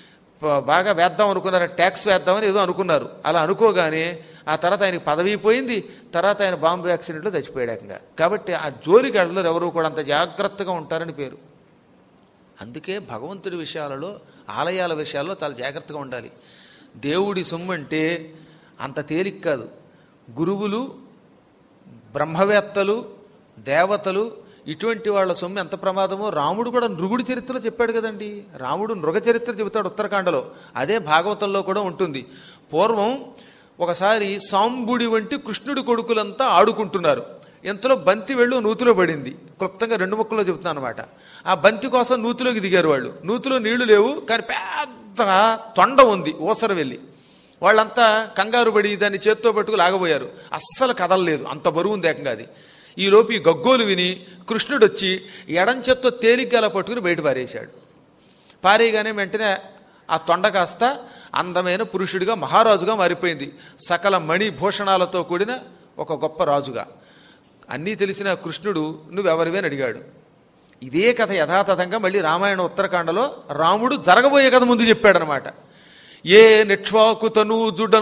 ప- బాగా వేద్దాం అనుకున్నారు ట్యాక్స్ వేద్దామని ఏదో అనుకున్నారు అలా అనుకోగానే ఆ తర్వాత ఆయనకి పదవి పోయింది తర్వాత ఆయన బాంబు యాక్సిడెంట్లో చచ్చిపోయాడు ఏకంగా కాబట్టి ఆ జోలికి వెళ్ళరు ఎవరు కూడా అంత జాగ్రత్తగా ఉంటారని పేరు అందుకే భగవంతుడి విషయాలలో ఆలయాల విషయాల్లో చాలా జాగ్రత్తగా ఉండాలి దేవుడి సొమ్ము అంటే అంత తేలిక కాదు గురువులు బ్రహ్మవేత్తలు దేవతలు ఇటువంటి వాళ్ళ సొమ్ము ఎంత ప్రమాదమో రాముడు కూడా నృగుడి చరిత్రలో చెప్పాడు కదండి రాముడు నృగ చరిత్ర చెబుతాడు ఉత్తరాఖండలో అదే భాగవతంలో కూడా ఉంటుంది పూర్వం ఒకసారి సాంబుడి వంటి కృష్ణుడి కొడుకులంతా ఆడుకుంటున్నారు ఎంతలో బంతి వెళ్ళు నూతిలో పడింది క్లుప్తంగా రెండు ముక్కల్లో చెబుతున్నాను అనమాట ఆ బంతి కోసం నూతిలోకి దిగారు వాళ్ళు నూతిలో నీళ్లు లేవు కానీ పెద్ద తొండ ఉంది ఊసర వెళ్ళి వాళ్ళంతా కంగారు పడి దాన్ని చేత్తో పట్టుకు లాగబోయారు అస్సలు కదలలేదు అంత బరువు ఉంది ఏకంగా అది ఈలోపు ఈ గగ్గోలు విని కృష్ణుడు వచ్చి ఎడం చేత్తో తేలిగ్గా అలా పట్టుకుని బయట పారేశాడు పారేయగానే వెంటనే ఆ తొండ కాస్త అందమైన పురుషుడిగా మహారాజుగా మారిపోయింది సకల మణి భూషణాలతో కూడిన ఒక గొప్ప రాజుగా అన్నీ తెలిసిన కృష్ణుడు నువ్వెవరివి అని అడిగాడు ఇదే కథ యథాతథంగా మళ్ళీ రామాయణ ఉత్తరాఖండలో రాముడు జరగబోయే కథ ముందు చెప్పాడనమాట ఏ నిక్ష్వాకు తనూజుడన్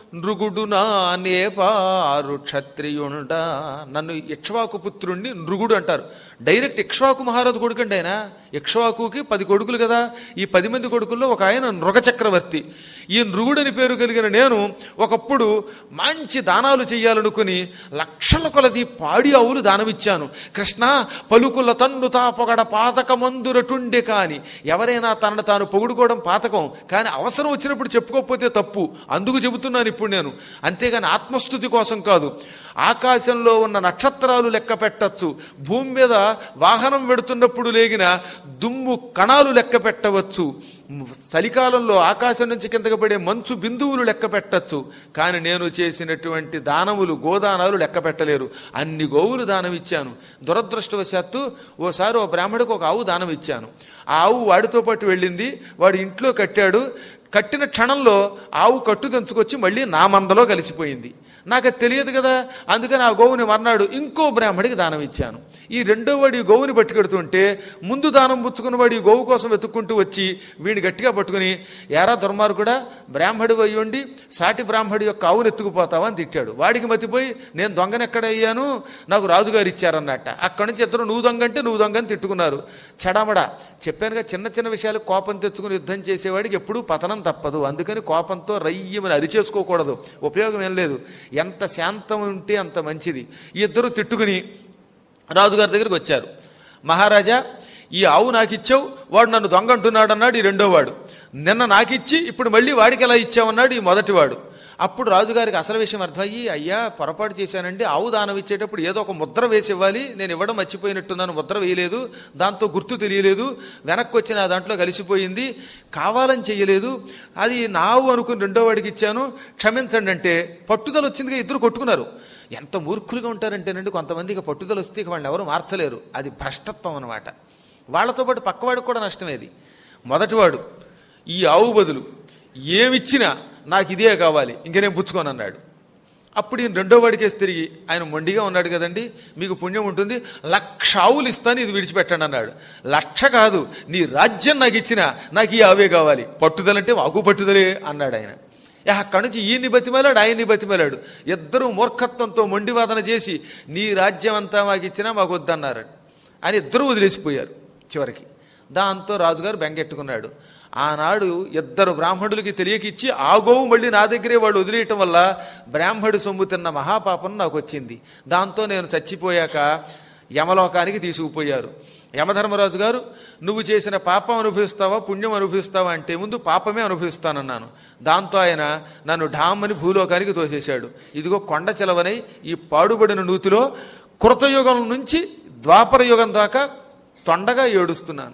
నృగుడు నానే పారు క్షత్రియుండ నన్ను ఇక్ష్వాకు పుత్రుణ్ణి నృగుడు అంటారు డైరెక్ట్ ఇక్ష్వాకు మహారాజు కొడుకండి ఆయన ఇక్ష్వాకుకి పది కొడుకులు కదా ఈ పది మంది కొడుకుల్లో ఒక ఆయన నృగ చక్రవర్తి ఈ నృగుడని పేరు కలిగిన నేను ఒకప్పుడు మంచి దానాలు చెయ్యాలనుకుని లక్షల కొలది పాడి ఆవులు దానమిచ్చాను కృష్ణ పలుకుల తన్ను తా పొగడ పాతకమందురటుండే కాని ఎవరైనా తనను తాను పొగుడుకోవడం పాతకం కానీ అవసరం వచ్చినప్పుడు చెప్పుకోకపోతే తప్పు అందుకు చెబుతున్నాను ఇప్పుడు నేను అంతేగాని ఆత్మస్థుతి కోసం కాదు ఆకాశంలో ఉన్న నక్షత్రాలు లెక్క పెట్టచ్చు భూమి మీద వాహనం వెడుతున్నప్పుడు లేగిన దుమ్ము కణాలు లెక్క పెట్టవచ్చు చలికాలంలో ఆకాశం నుంచి కిందకి పడే మంచు బిందువులు లెక్క పెట్టచ్చు కానీ నేను చేసినటువంటి దానములు గోదానాలు లెక్క పెట్టలేరు అన్ని గోవులు దానం ఇచ్చాను దురదృష్టవశాత్తు ఓసారి ఓ బ్రాహ్మడికి ఒక ఆవు దానం ఇచ్చాను ఆ ఆవు వాడితో పాటు వెళ్ళింది వాడు ఇంట్లో కట్టాడు కట్టిన క్షణంలో ఆవు కట్టు తెంచుకొచ్చి మళ్ళీ నా మందలో కలిసిపోయింది నాకు అది తెలియదు కదా అందుకని ఆ గోవుని మర్నాడు ఇంకో బ్రాహ్మడికి దానం ఇచ్చాను ఈ రెండో వాడు ఈ గోవుని పట్టుకెడుతుంటే ముందు దానం పుచ్చుకున్న వాడు ఈ గోవు కోసం వెతుక్కుంటూ వచ్చి వీడిని గట్టిగా పట్టుకుని ఎరా దుర్మార్గుడా బ్రాహ్మడు అయ్యుండి సాటి బ్రాహ్మడి యొక్క ఆవును ఎత్తుకుపోతావా అని తిట్టాడు వాడికి మతిపోయి నేను దొంగను ఎక్కడ అయ్యాను నాకు రాజుగారు ఇచ్చారన్నట్ట అక్కడి నుంచి ఇద్దరు నువ్వు దొంగ అంటే నువ్వు దొంగని తిట్టుకున్నారు చెడామడా చెప్పానుగా చిన్న చిన్న విషయాలు కోపం తెచ్చుకుని యుద్ధం చేసేవాడికి ఎప్పుడూ పతనం తప్పదు అందుకని కోపంతో రయ్యమని అరిచేసుకోకూడదు ఉపయోగం ఏం లేదు ఎంత శాంతం ఉంటే అంత మంచిది ఈ ఇద్దరు తిట్టుకుని రాజుగారి దగ్గరికి వచ్చారు మహారాజా ఈ ఆవు నాకు ఇచ్చావు వాడు నన్ను దొంగ అంటున్నాడు అన్నాడు ఈ రెండో వాడు నిన్న నాకిచ్చి ఇప్పుడు మళ్ళీ వాడికి ఎలా ఇచ్చావన్నాడు ఈ మొదటివాడు అప్పుడు రాజుగారికి అసలు విషయం అర్థమయ్యి అయ్యా పొరపాటు చేశానండి ఆవు దానం ఇచ్చేటప్పుడు ఏదో ఒక ముద్ర వేసి ఇవ్వాలి నేను ఇవ్వడం మర్చిపోయినట్టున్నాను ముద్ర వేయలేదు దాంతో గుర్తు తెలియలేదు వెనక్కి వచ్చి నా దాంట్లో కలిసిపోయింది కావాలని చెయ్యలేదు అది నావు అనుకుని రెండో వాడికి ఇచ్చాను క్షమించండి అంటే పట్టుదల వచ్చిందిగా ఇద్దరు కొట్టుకున్నారు ఎంత మూర్ఖులుగా ఉంటారంటేనండి కొంతమందికి పట్టుదల వస్తే ఇక వాళ్ళని ఎవరు మార్చలేరు అది భ్రష్టత్వం అనమాట వాళ్ళతో పాటు పక్కవాడికి కూడా నష్టమేది మొదటివాడు ఈ ఆవు బదులు ఏమిచ్చినా నాకు ఇదే కావాలి ఇంక నేను పుచ్చుకోను అన్నాడు అప్పుడు ఈయన రెండో వాడికేసి తిరిగి ఆయన మొండిగా ఉన్నాడు కదండి మీకు పుణ్యం ఉంటుంది లక్ష ఆవులు ఇస్తాను ఇది విడిచిపెట్టండి అన్నాడు లక్ష కాదు నీ రాజ్యం నాకు ఇచ్చినా నాకు ఈ ఆవే కావాలి పట్టుదలంటే మాకు పట్టుదలే అన్నాడు ఆయన ఏ, అక్కడి నుంచి ఈయన్ని బతిమలాడు ఆయన్ని బతిమలాడు ఇద్దరూ మూర్ఖత్వంతో మొండివాదన చేసి నీ రాజ్యం అంతా మాకు ఇచ్చినా మాకు వద్దన్నారు అని ఇద్దరూ వదిలేసిపోయారు చివరికి దాంతో రాజుగారు బెంగెట్టుకున్నాడు ఆనాడు ఇద్దరు బ్రాహ్మణులకి తెలియకిచ్చి ఆ గోవు మళ్ళీ నా దగ్గరే వాళ్ళు వదిలేయటం వల్ల బ్రాహ్మడు సొమ్ము తిన్న మహాపాపం నాకు వచ్చింది దాంతో నేను చచ్చిపోయాక యమలోకానికి తీసుకుపోయారు యమధర్మరాజు గారు నువ్వు చేసిన పాపం అనుభవిస్తావా పుణ్యం అనుభవిస్తావా అంటే ముందు పాపమే అనుభవిస్తానన్నాను దాంతో ఆయన నన్ను ఢామ్మని భూలోకానికి తోసేశాడు ఇదిగో కొండ చెలవనై ఈ పాడుబడిన నూతిలో కృతయుగం నుంచి ద్వాపర యుగం దాకా తొండగా ఏడుస్తున్నాను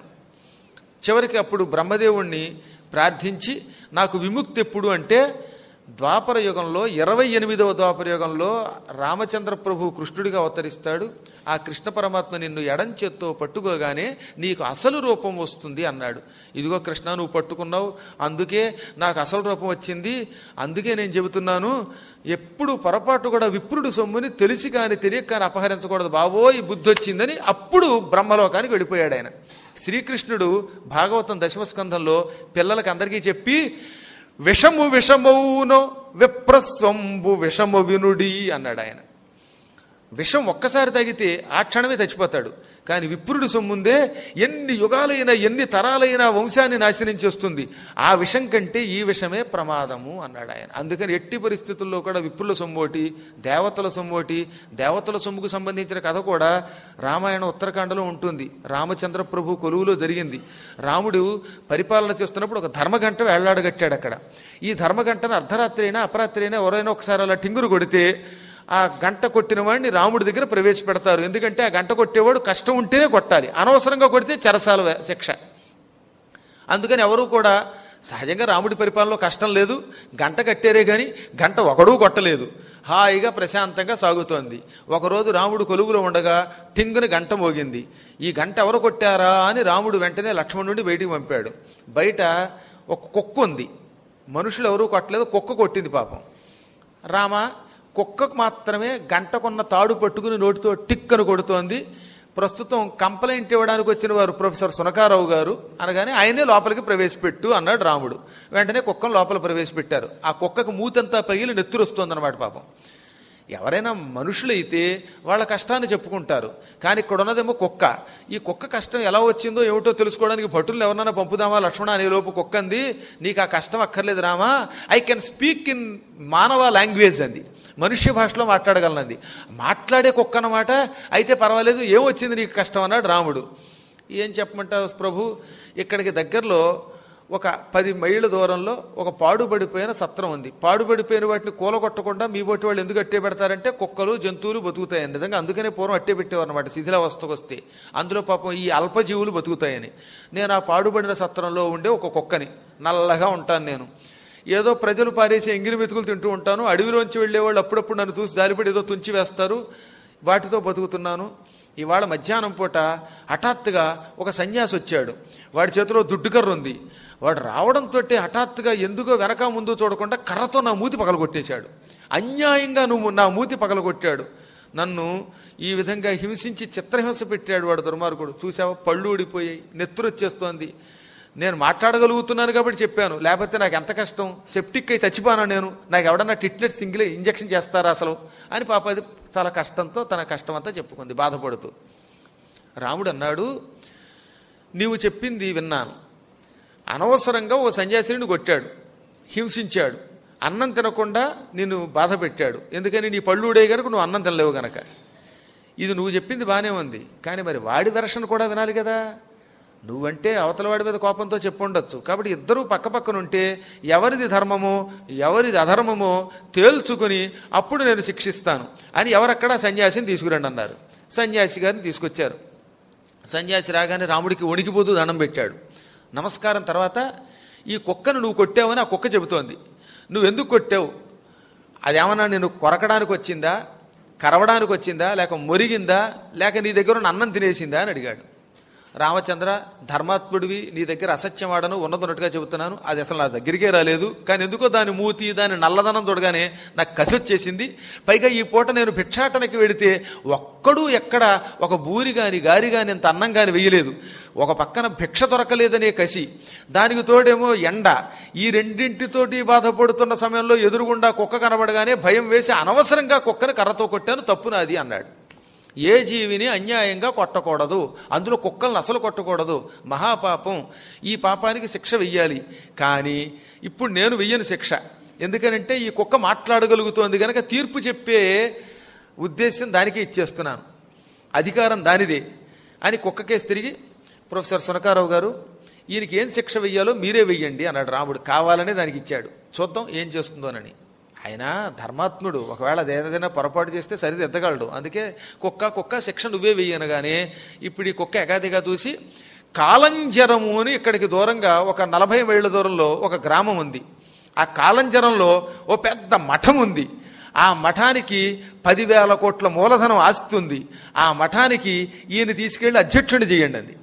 చివరికి అప్పుడు బ్రహ్మదేవుణ్ణి ప్రార్థించి నాకు విముక్తి ఎప్పుడు అంటే ద్వాపర యుగంలో ఇరవై ఎనిమిదవ ద్వాపర యుగంలో రామచంద్ర ప్రభు కృష్ణుడిగా అవతరిస్తాడు ఆ కృష్ణ పరమాత్మ నిన్ను ఎడం చేత్తో పట్టుకోగానే నీకు అసలు రూపం వస్తుంది అన్నాడు ఇదిగో కృష్ణ నువ్వు పట్టుకున్నావు అందుకే నాకు అసలు రూపం వచ్చింది అందుకే నేను చెబుతున్నాను ఎప్పుడు పొరపాటు కూడా విప్రుడు సొమ్ముని తెలిసి కానీ తెలియక కానీ అపహరించకూడదు బాబోయ్ బుద్ధి వచ్చిందని అప్పుడు బ్రహ్మలోకానికి వెళ్ళిపోయాడు ఆయన శ్రీకృష్ణుడు భాగవతం దశమస్కంధంలో పిల్లలకి అందరికీ చెప్పి విషము విషమౌనో విప్రస్వంబు విషము వినుడి అన్నాడు ఆయన విషం ఒక్కసారి తాగితే ఆ క్షణమే చచ్చిపోతాడు కానీ విప్రుడి సొమ్ముందే ఎన్ని యుగాలైనా ఎన్ని తరాలైనా వంశాన్ని నాశనం చేస్తుంది ఆ విషం కంటే ఈ విషమే ప్రమాదము అన్నాడు ఆయన అందుకని ఎట్టి పరిస్థితుల్లో కూడా విప్రుల సొమ్మోటి దేవతల సొమ్మోటి దేవతల సొమ్ముకు సంబంధించిన కథ కూడా రామాయణ ఉత్తరాఖండలో ఉంటుంది రామచంద్ర ప్రభు కొలువులో జరిగింది రాముడు పరిపాలన చేస్తున్నప్పుడు ఒక ధర్మగంట వేళ్లాడగట్టాడు అక్కడ ఈ ధర్మగంటను అర్ధరాత్రి అయినా అపరాత్రి అయినా ఎవరైనా ఒకసారి అలా టింగురు కొడితే ఆ గంట కొట్టిన వాడిని రాముడి దగ్గర ప్రవేశపెడతారు ఎందుకంటే ఆ గంట కొట్టేవాడు కష్టం ఉంటేనే కొట్టాలి అనవసరంగా కొడితే చెరసాల వే- శిక్ష అందుకని ఎవరు కూడా సహజంగా రాముడి పరిపాలనలో కష్టం లేదు గంట కట్టారే కానీ గంట ఒకడూ కొట్టలేదు హాయిగా ప్రశాంతంగా సాగుతోంది ఒకరోజు రాముడు కొలువులో ఉండగా టింగుని గంట మోగింది ఈ గంట ఎవరు కొట్టారా అని రాముడు వెంటనే లక్ష్మణుడిని బయటికి పంపాడు బయట ఒక కుక్క ఉంది మనుషులు ఎవరూ కొట్టలేదు కుక్క కొట్టింది పాపం రామ కుక్కకు మాత్రమే గంటకున్న తాడు పట్టుకుని నోటితో టిక్కను కొడుతోంది ప్రస్తుతం కంప్లైంట్ ఇవ్వడానికి వచ్చిన వారు ప్రొఫెసర్ సునకారావు గారు అనగానే ఆయనే లోపలికి ప్రవేశపెట్టు అన్నాడు రాముడు వెంటనే కుక్కను లోపల ప్రవేశపెట్టారు ఆ కుక్కకు మూతంతా పగిలి నెత్తురు వస్తుందన్నమాట పాపం ఎవరైనా మనుషులైతే వాళ్ళ కష్టాన్ని చెప్పుకుంటారు కానీ ఇక్కడ ఉన్నదేమో కుక్క ఈ కుక్క కష్టం ఎలా వచ్చిందో ఏమిటో తెలుసుకోవడానికి భటులు ఎవరినైనా పంపుదామా లక్ష్మణ అనే లోపు కుక్క అంది నీకు ఆ కష్టం అక్కర్లేదు Rama I can speak in మానవ లాంగ్వేజ్ అంది మనుష్య భాషలో మాట్లాడగలనంది మాట్లాడే కుక్క అన్నమాట అయితే పర్వాలేదు ఏమొచ్చింది నీకు కష్టం అన్నాడు రాముడు ఏం చెప్పమంటావు ప్రభు ఇక్కడికి దగ్గరలో ఒక పది మైళ్ళ దూరంలో ఒక పాడుబడిపోయిన సత్రం ఉంది పాడుబడిపోయిన వాటిని కూలగొట్టకుండా మీ బొట్టి వాళ్ళు ఎందుకు అట్టే పెడతారంటే కుక్కలు జంతువులు బతుకుతాయని నిజంగా అందుకనే పూర్వం అట్టే పెట్టేవారు అనమాట శిథిలావస్థకు వస్తే అందులో పాపం ఈ అల్పజీవులు బతుకుతాయని నేను ఆ పాడుబడిన సత్రంలో ఉండే ఒక కుక్కని నల్లగా ఉంటాను నేను ఏదో ప్రజలు పారేసి ఎంగిలి మెతుకులు తింటూ ఉంటాను అడవిలోంచి వెళ్ళేవాళ్ళు అప్పుడప్పుడు నన్ను చూసి జాలిపడి ఏదో తుంచి వేస్తారు వాటితో బతుకుతున్నాను ఇవాళ మధ్యాహ్నం పూట హఠాత్తుగా ఒక సన్యాసి వచ్చాడు వాడి చేతిలో దుడ్డుకర్ర ఉంది వాడు రావడంతో హఠాత్తుగా ఎందుకో వెనక ముందు చూడకుండా కర్రతో నా మూతి పగలగొట్టేశాడు అన్యాయంగా నువ్వు నా మూతి పగలగొట్టాడు నన్ను ఈ విధంగా హింసించి చిత్రహింస పెట్టాడు వాడు దుర్మార్గుడు చూసావా పళ్ళు ఊడిపోయాయి నెత్తురు వచ్చేస్తోంది నేను మాట్లాడగలుగుతున్నాను కాబట్టి చెప్పాను లేకపోతే నాకు ఎంత కష్టం సెప్టిక్ అయి చచ్చిపోనా నేను నాకు ఎవడన్నా టిట్లెట్ సింగిల్ ఇంజెక్షన్ చేస్తారా అసలు అని పాప అది చాలా కష్టంతో తన కష్టం అంతా చెప్పుకుంది బాధపడుతూ రాముడు అన్నాడు నీవు చెప్పింది విన్నాను అనవసరంగా ఓ సన్యాసిని కొట్టాడు హింసించాడు అన్నం తినకుండా నిన్ను బాధ పెట్టాడు ఎందుకని నీ పళ్ళు ఊడే కనుక నువ్వు అన్నం తినలేవు గనక ఇది నువ్వు చెప్పింది బాగానే ఉంది కానీ మరి వాడి వెర్షన్ కూడా వినాలి కదా నువ్వంటే అవతల వాడి మీద కోపంతో చెప్పుండొచ్చు కాబట్టి ఇద్దరూ పక్క పక్కన ఉంటే ఎవరిది ధర్మమో ఎవరిది అధర్మమో తేల్చుకుని అప్పుడు నేను శిక్షిస్తాను అని ఎవరక్కడ సన్యాసిని తీసుకురండి అన్నారు సన్యాసి గారిని తీసుకొచ్చారు సన్యాసి రాగానే రాముడికి వణికిపోతూ దండం పెట్టాడు నమస్కారం తర్వాత ఈ కుక్కను నువ్వు కొట్టావని ఆ కుక్క చెబుతోంది నువ్వెందుకు కొట్టావు అదేమన్నా నేను కొరకడానికి వచ్చిందా కరవడానికి వచ్చిందా లేక మురిగిందా లేక నీ దగ్గర ఉన్న అన్నం తినేసిందా అని అడిగాడు రామచంద్ర ధర్మాత్ముడివి నీ దగ్గర అసత్యం వాడను ఉన్నదన్నట్టుగా చెబుతున్నాను అది అసలు నా దగ్గరికే రాలేదు కానీ ఎందుకో దాని మూతి దాని నల్లదనం చూడగానే నాకు కసి వచ్చేసింది పైగా ఈ పూట నేను భిక్షాటనకి వెడితే ఒక్కడూ ఎక్కడ ఒక బూరి గాని గారి గాని ఇంత అన్నం గాని వెయ్యలేదు ఒక పక్కన భిక్ష దొరకలేదనే కసి దానికి తోడేమో ఎండ ఈ రెండింటితోటి బాధపడుతున్న సమయంలో ఎదురుగుండా కుక్క కనబడగానే భయం వేసి అనవసరంగా కుక్కని కర్రతో కొట్టాను తప్పు నాది అన్నాడు ఏ జీవిని అన్యాయంగా కొట్టకూడదు అందులో కుక్కలను అసలు కొట్టకూడదు మహాపాపం ఈ పాపానికి శిక్ష వెయ్యాలి కానీ ఇప్పుడు నేను వెయ్యను శిక్ష ఎందుకనంటే ఈ కుక్క మాట్లాడగలుగుతోంది కనుక తీర్పు చెప్పే ఉద్దేశం దానికే ఇచ్చేస్తున్నాను అధికారం దానిదే అని కుక్కకేసి తిరిగి ప్రొఫెసర్ సునకారావు గారు ఈయనకి ఏం శిక్ష వెయ్యాలో మీరే వెయ్యండి అన్నాడు రాముడు కావాలనే దానికి ఇచ్చాడు చూద్దాం ఏం చేస్తుందోనని ఆయన ధర్మాత్ముడు ఒకవేళ అది ఏదైనా పొరపాటు చేస్తే సరిదిద్దగలడు అందుకే కుక్క కుక్క శిక్ష నువ్వే వెయ్యనగానే ఇప్పుడు ఈ కుక్క ఎగాదిగా చూసి కాలంజరము అని ఇక్కడికి దూరంగా ఒక నలభై మైళ్ళ దూరంలో ఒక గ్రామం ఉంది ఆ కాలంజరంలో ఓ పెద్ద మఠం ఉంది ఆ మఠానికి పదివేల కోట్ల మూలధనం ఆస్తి ఉంది ఆ మఠానికి ఈయన తీసుకెళ్లి అధ్యక్షుడిని చేయండి అంది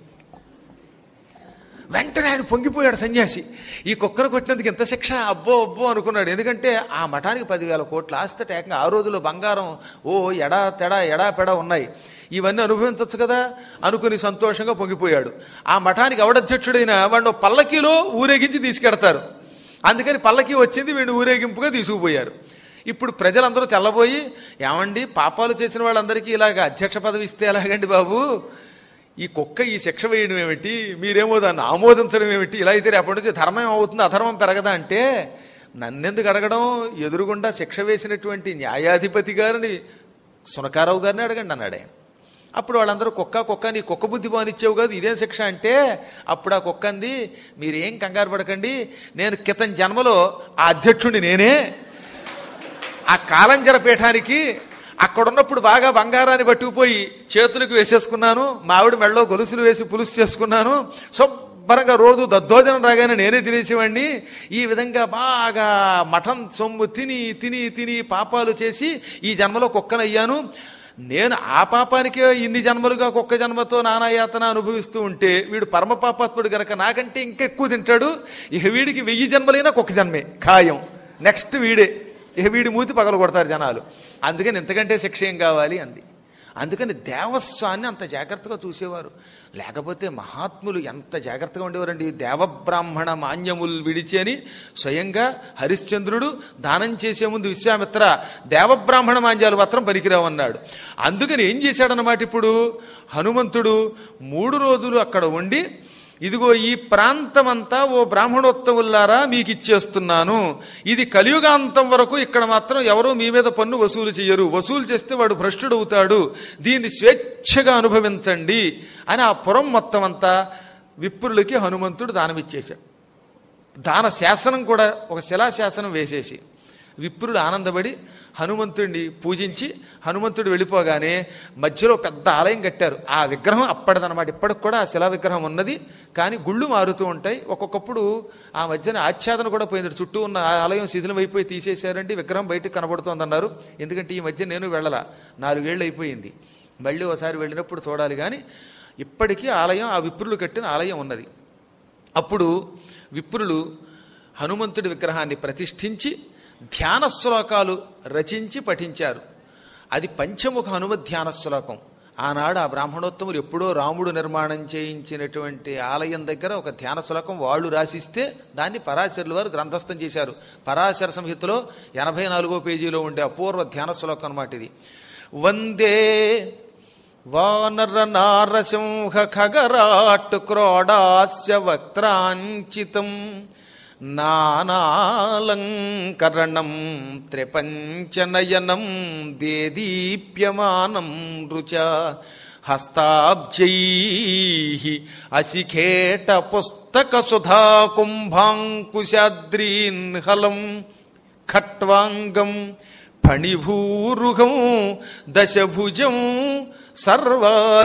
వెంటనే ఆయన పొంగిపోయాడు సన్యాసి ఈ కుక్కను కొట్టినందుకు ఎంత శిక్ష అబ్బో అబ్బో అనుకున్నాడు ఎందుకంటే ఆ మఠానికి పదివేల కోట్ల ఆస్తి ఏకంగా ఆ రోజుల్లో బంగారం ఓ ఎడా తెడా ఎడా పెడా ఉన్నాయి ఇవన్నీ అనుభవించవచ్చు కదా అనుకుని సంతోషంగా పొంగిపోయాడు ఆ మఠానికి ఎవడధ్యక్షుడైనా వాడిని పల్లకీలో ఊరేగించి తీసుకెడతారు అందుకని పల్లకి వచ్చింది వీడిని ఊరేగింపుగా తీసుకుపోయారు ఇప్పుడు ప్రజలందరూ తెల్లబోయి ఏమండి పాపాలు చేసిన వాళ్ళందరికీ ఇలాగ అధ్యక్ష పదవి ఇస్తే ఎలాగండి బాబు ఈ కుక్క ఈ శిక్ష వేయడం ఏమిటి మీరేమో దాన్ని ఆమోదించడం ఏమిటి ఇలా అయితే రేపటి నుంచి ధర్మం అవుతుంది అధర్మం పెరగదా అంటే నన్నెందుకు అడగడం ఎదురుగుండా శిక్ష వేసినటువంటి న్యాయాధిపతి గారిని సునకారావు గారిని అడగండి అన్నాడు ఆయన అప్పుడు వాళ్ళందరూ కుక్క కుక్క నీ కుక్క బుద్ధి బానిచ్చావు కాదు ఇదేం శిక్ష అంటే అప్పుడు ఆ కుక్క అంది మీరేం కంగారు పడకండి నేను క్రితం జన్మలో ఆ అధ్యక్షుడిని నేనే ఆ కాలంజర పీఠానికి అక్కడున్నప్పుడు బాగా బంగారాన్ని పట్టుకుపోయి చేతులకు వేసేసుకున్నాను మావిడి మెళ్ళలో గొలుసులు వేసి పులుసు చేసుకున్నాను శుభ్రంగా రోజు దద్దోజనం రాగానే నేనే తినేసేవాడిని ఈ విధంగా బాగా మఠం సొమ్ము తిని తిని తిని పాపాలు చేసి ఈ జన్మలో కుక్కనయ్యాను నేను ఆ పాపానికే ఇన్ని జన్మలుగా కుక్క జన్మతో నానాయాతన అనుభవిస్తూ ఉంటే వీడు పరమ పాపాత్ముడు గనక నాకంటే ఇంకా ఎక్కువ తింటాడు ఇక వీడికి వెయ్యి జన్మలైనా కుక్క జన్మే ఖాయం నెక్స్ట్ వీడే ఇక వీడి మూతి పగల కొడతారు జనాలు అందుకని ఇంతకంటే శిక్ష ఏం కావాలి అంది అందుకని దేవస్వాన్ని అంత జాగ్రత్తగా చూసేవారు లేకపోతే మహాత్ములు ఎంత జాగ్రత్తగా ఉండేవారండి దేవబ్రాహ్మణ మాన్యములు విడిచి అని స్వయంగా హరిశ్చంద్రుడు దానం చేసే ముందు విశ్వామిత్ర దేవబ్రాహ్మణ మాన్యాలు మాత్రం పనికిరావన్నాడు అందుకని ఏం చేశాడనమాట ఇప్పుడు హనుమంతుడు మూడు రోజులు అక్కడ ఉండి ఇదిగో ఈ ప్రాంతమంతా ఓ బ్రాహ్మణోత్తముల్లారా మీకు ఇచ్చేస్తున్నాను ఇది కలియుగాంతం వరకు ఇక్కడ మాత్రం ఎవరూ మీ మీద పన్ను వసూలు చేయరు వసూలు చేస్తే వాడు భ్రష్టుడవుతాడు దీన్ని స్వేచ్ఛగా అనుభవించండి అని ఆ పురం మొత్తం అంతా విప్రులకి హనుమంతుడు దానమిచ్చేశాడు దాన శాసనం కూడా ఒక శిలాశాసనం వేసేసి విప్రులు ఆనందపడి హనుమంతుడిని పూజించి హనుమంతుడు వెళ్ళిపోగానే మధ్యలో పెద్ద ఆలయం కట్టారు ఆ విగ్రహం అప్పటిదనమాట ఇప్పటికి కూడా ఆ శిలా విగ్రహం ఉన్నది కానీ గుళ్ళు మారుతూ ఉంటాయి ఒక్కొక్కప్పుడు ఆ మధ్యన ఆచ్ఛాదన కూడా పోయింది చుట్టూ ఉన్న ఆ ఆలయం శిథిలం అయిపోయి తీసేశారండి విగ్రహం బయటకు కనబడుతోందన్నారు ఎందుకంటే ఈ మధ్య నేను వెళ్ళలా నాలుగేళ్ళు అయిపోయింది మళ్ళీ ఒకసారి వెళ్ళినప్పుడు చూడాలి కానీ ఇప్పటికీ ఆలయం ఆ విప్రులు కట్టిన ఆలయం ఉన్నది అప్పుడు విప్రులు హనుమంతుడి విగ్రహాన్ని ప్రతిష్ఠించి ధ్యాన శ్లోకాలు రచించి పఠించారు అది పంచముఖ హనుమద్ ధ్యాన శ్లోకం ఆనాడు ఆ బ్రాహ్మణోత్తములు ఎప్పుడో రాముడు నిర్మాణం చేయించినటువంటి ఆలయం దగ్గర ఒక ధ్యాన శ్లోకం వాళ్ళు రాసిస్తే దాన్ని పరాశరుల వారు గ్రంథస్థం చేశారు పరాశర సంహితలో ఎనభై నాలుగో పేజీలో ఉండే అపూర్వ ధ్యాన శ్లోకం అన్నమాట ఇది వందే వానర నారసింహ ఖగరాట్ క్రోడాస్య వక్త్రాంచితం నానాలంకరణం త్రిపంచనయనం దేదీప్యమానం రుచ హస్తాబ్జై అసిఖేట పుస్తక సుధా కుంభాంకుశాద్రీన్ హలం ఖట్వాంగం ఫణిభూరుగం దశభుజం సర్వా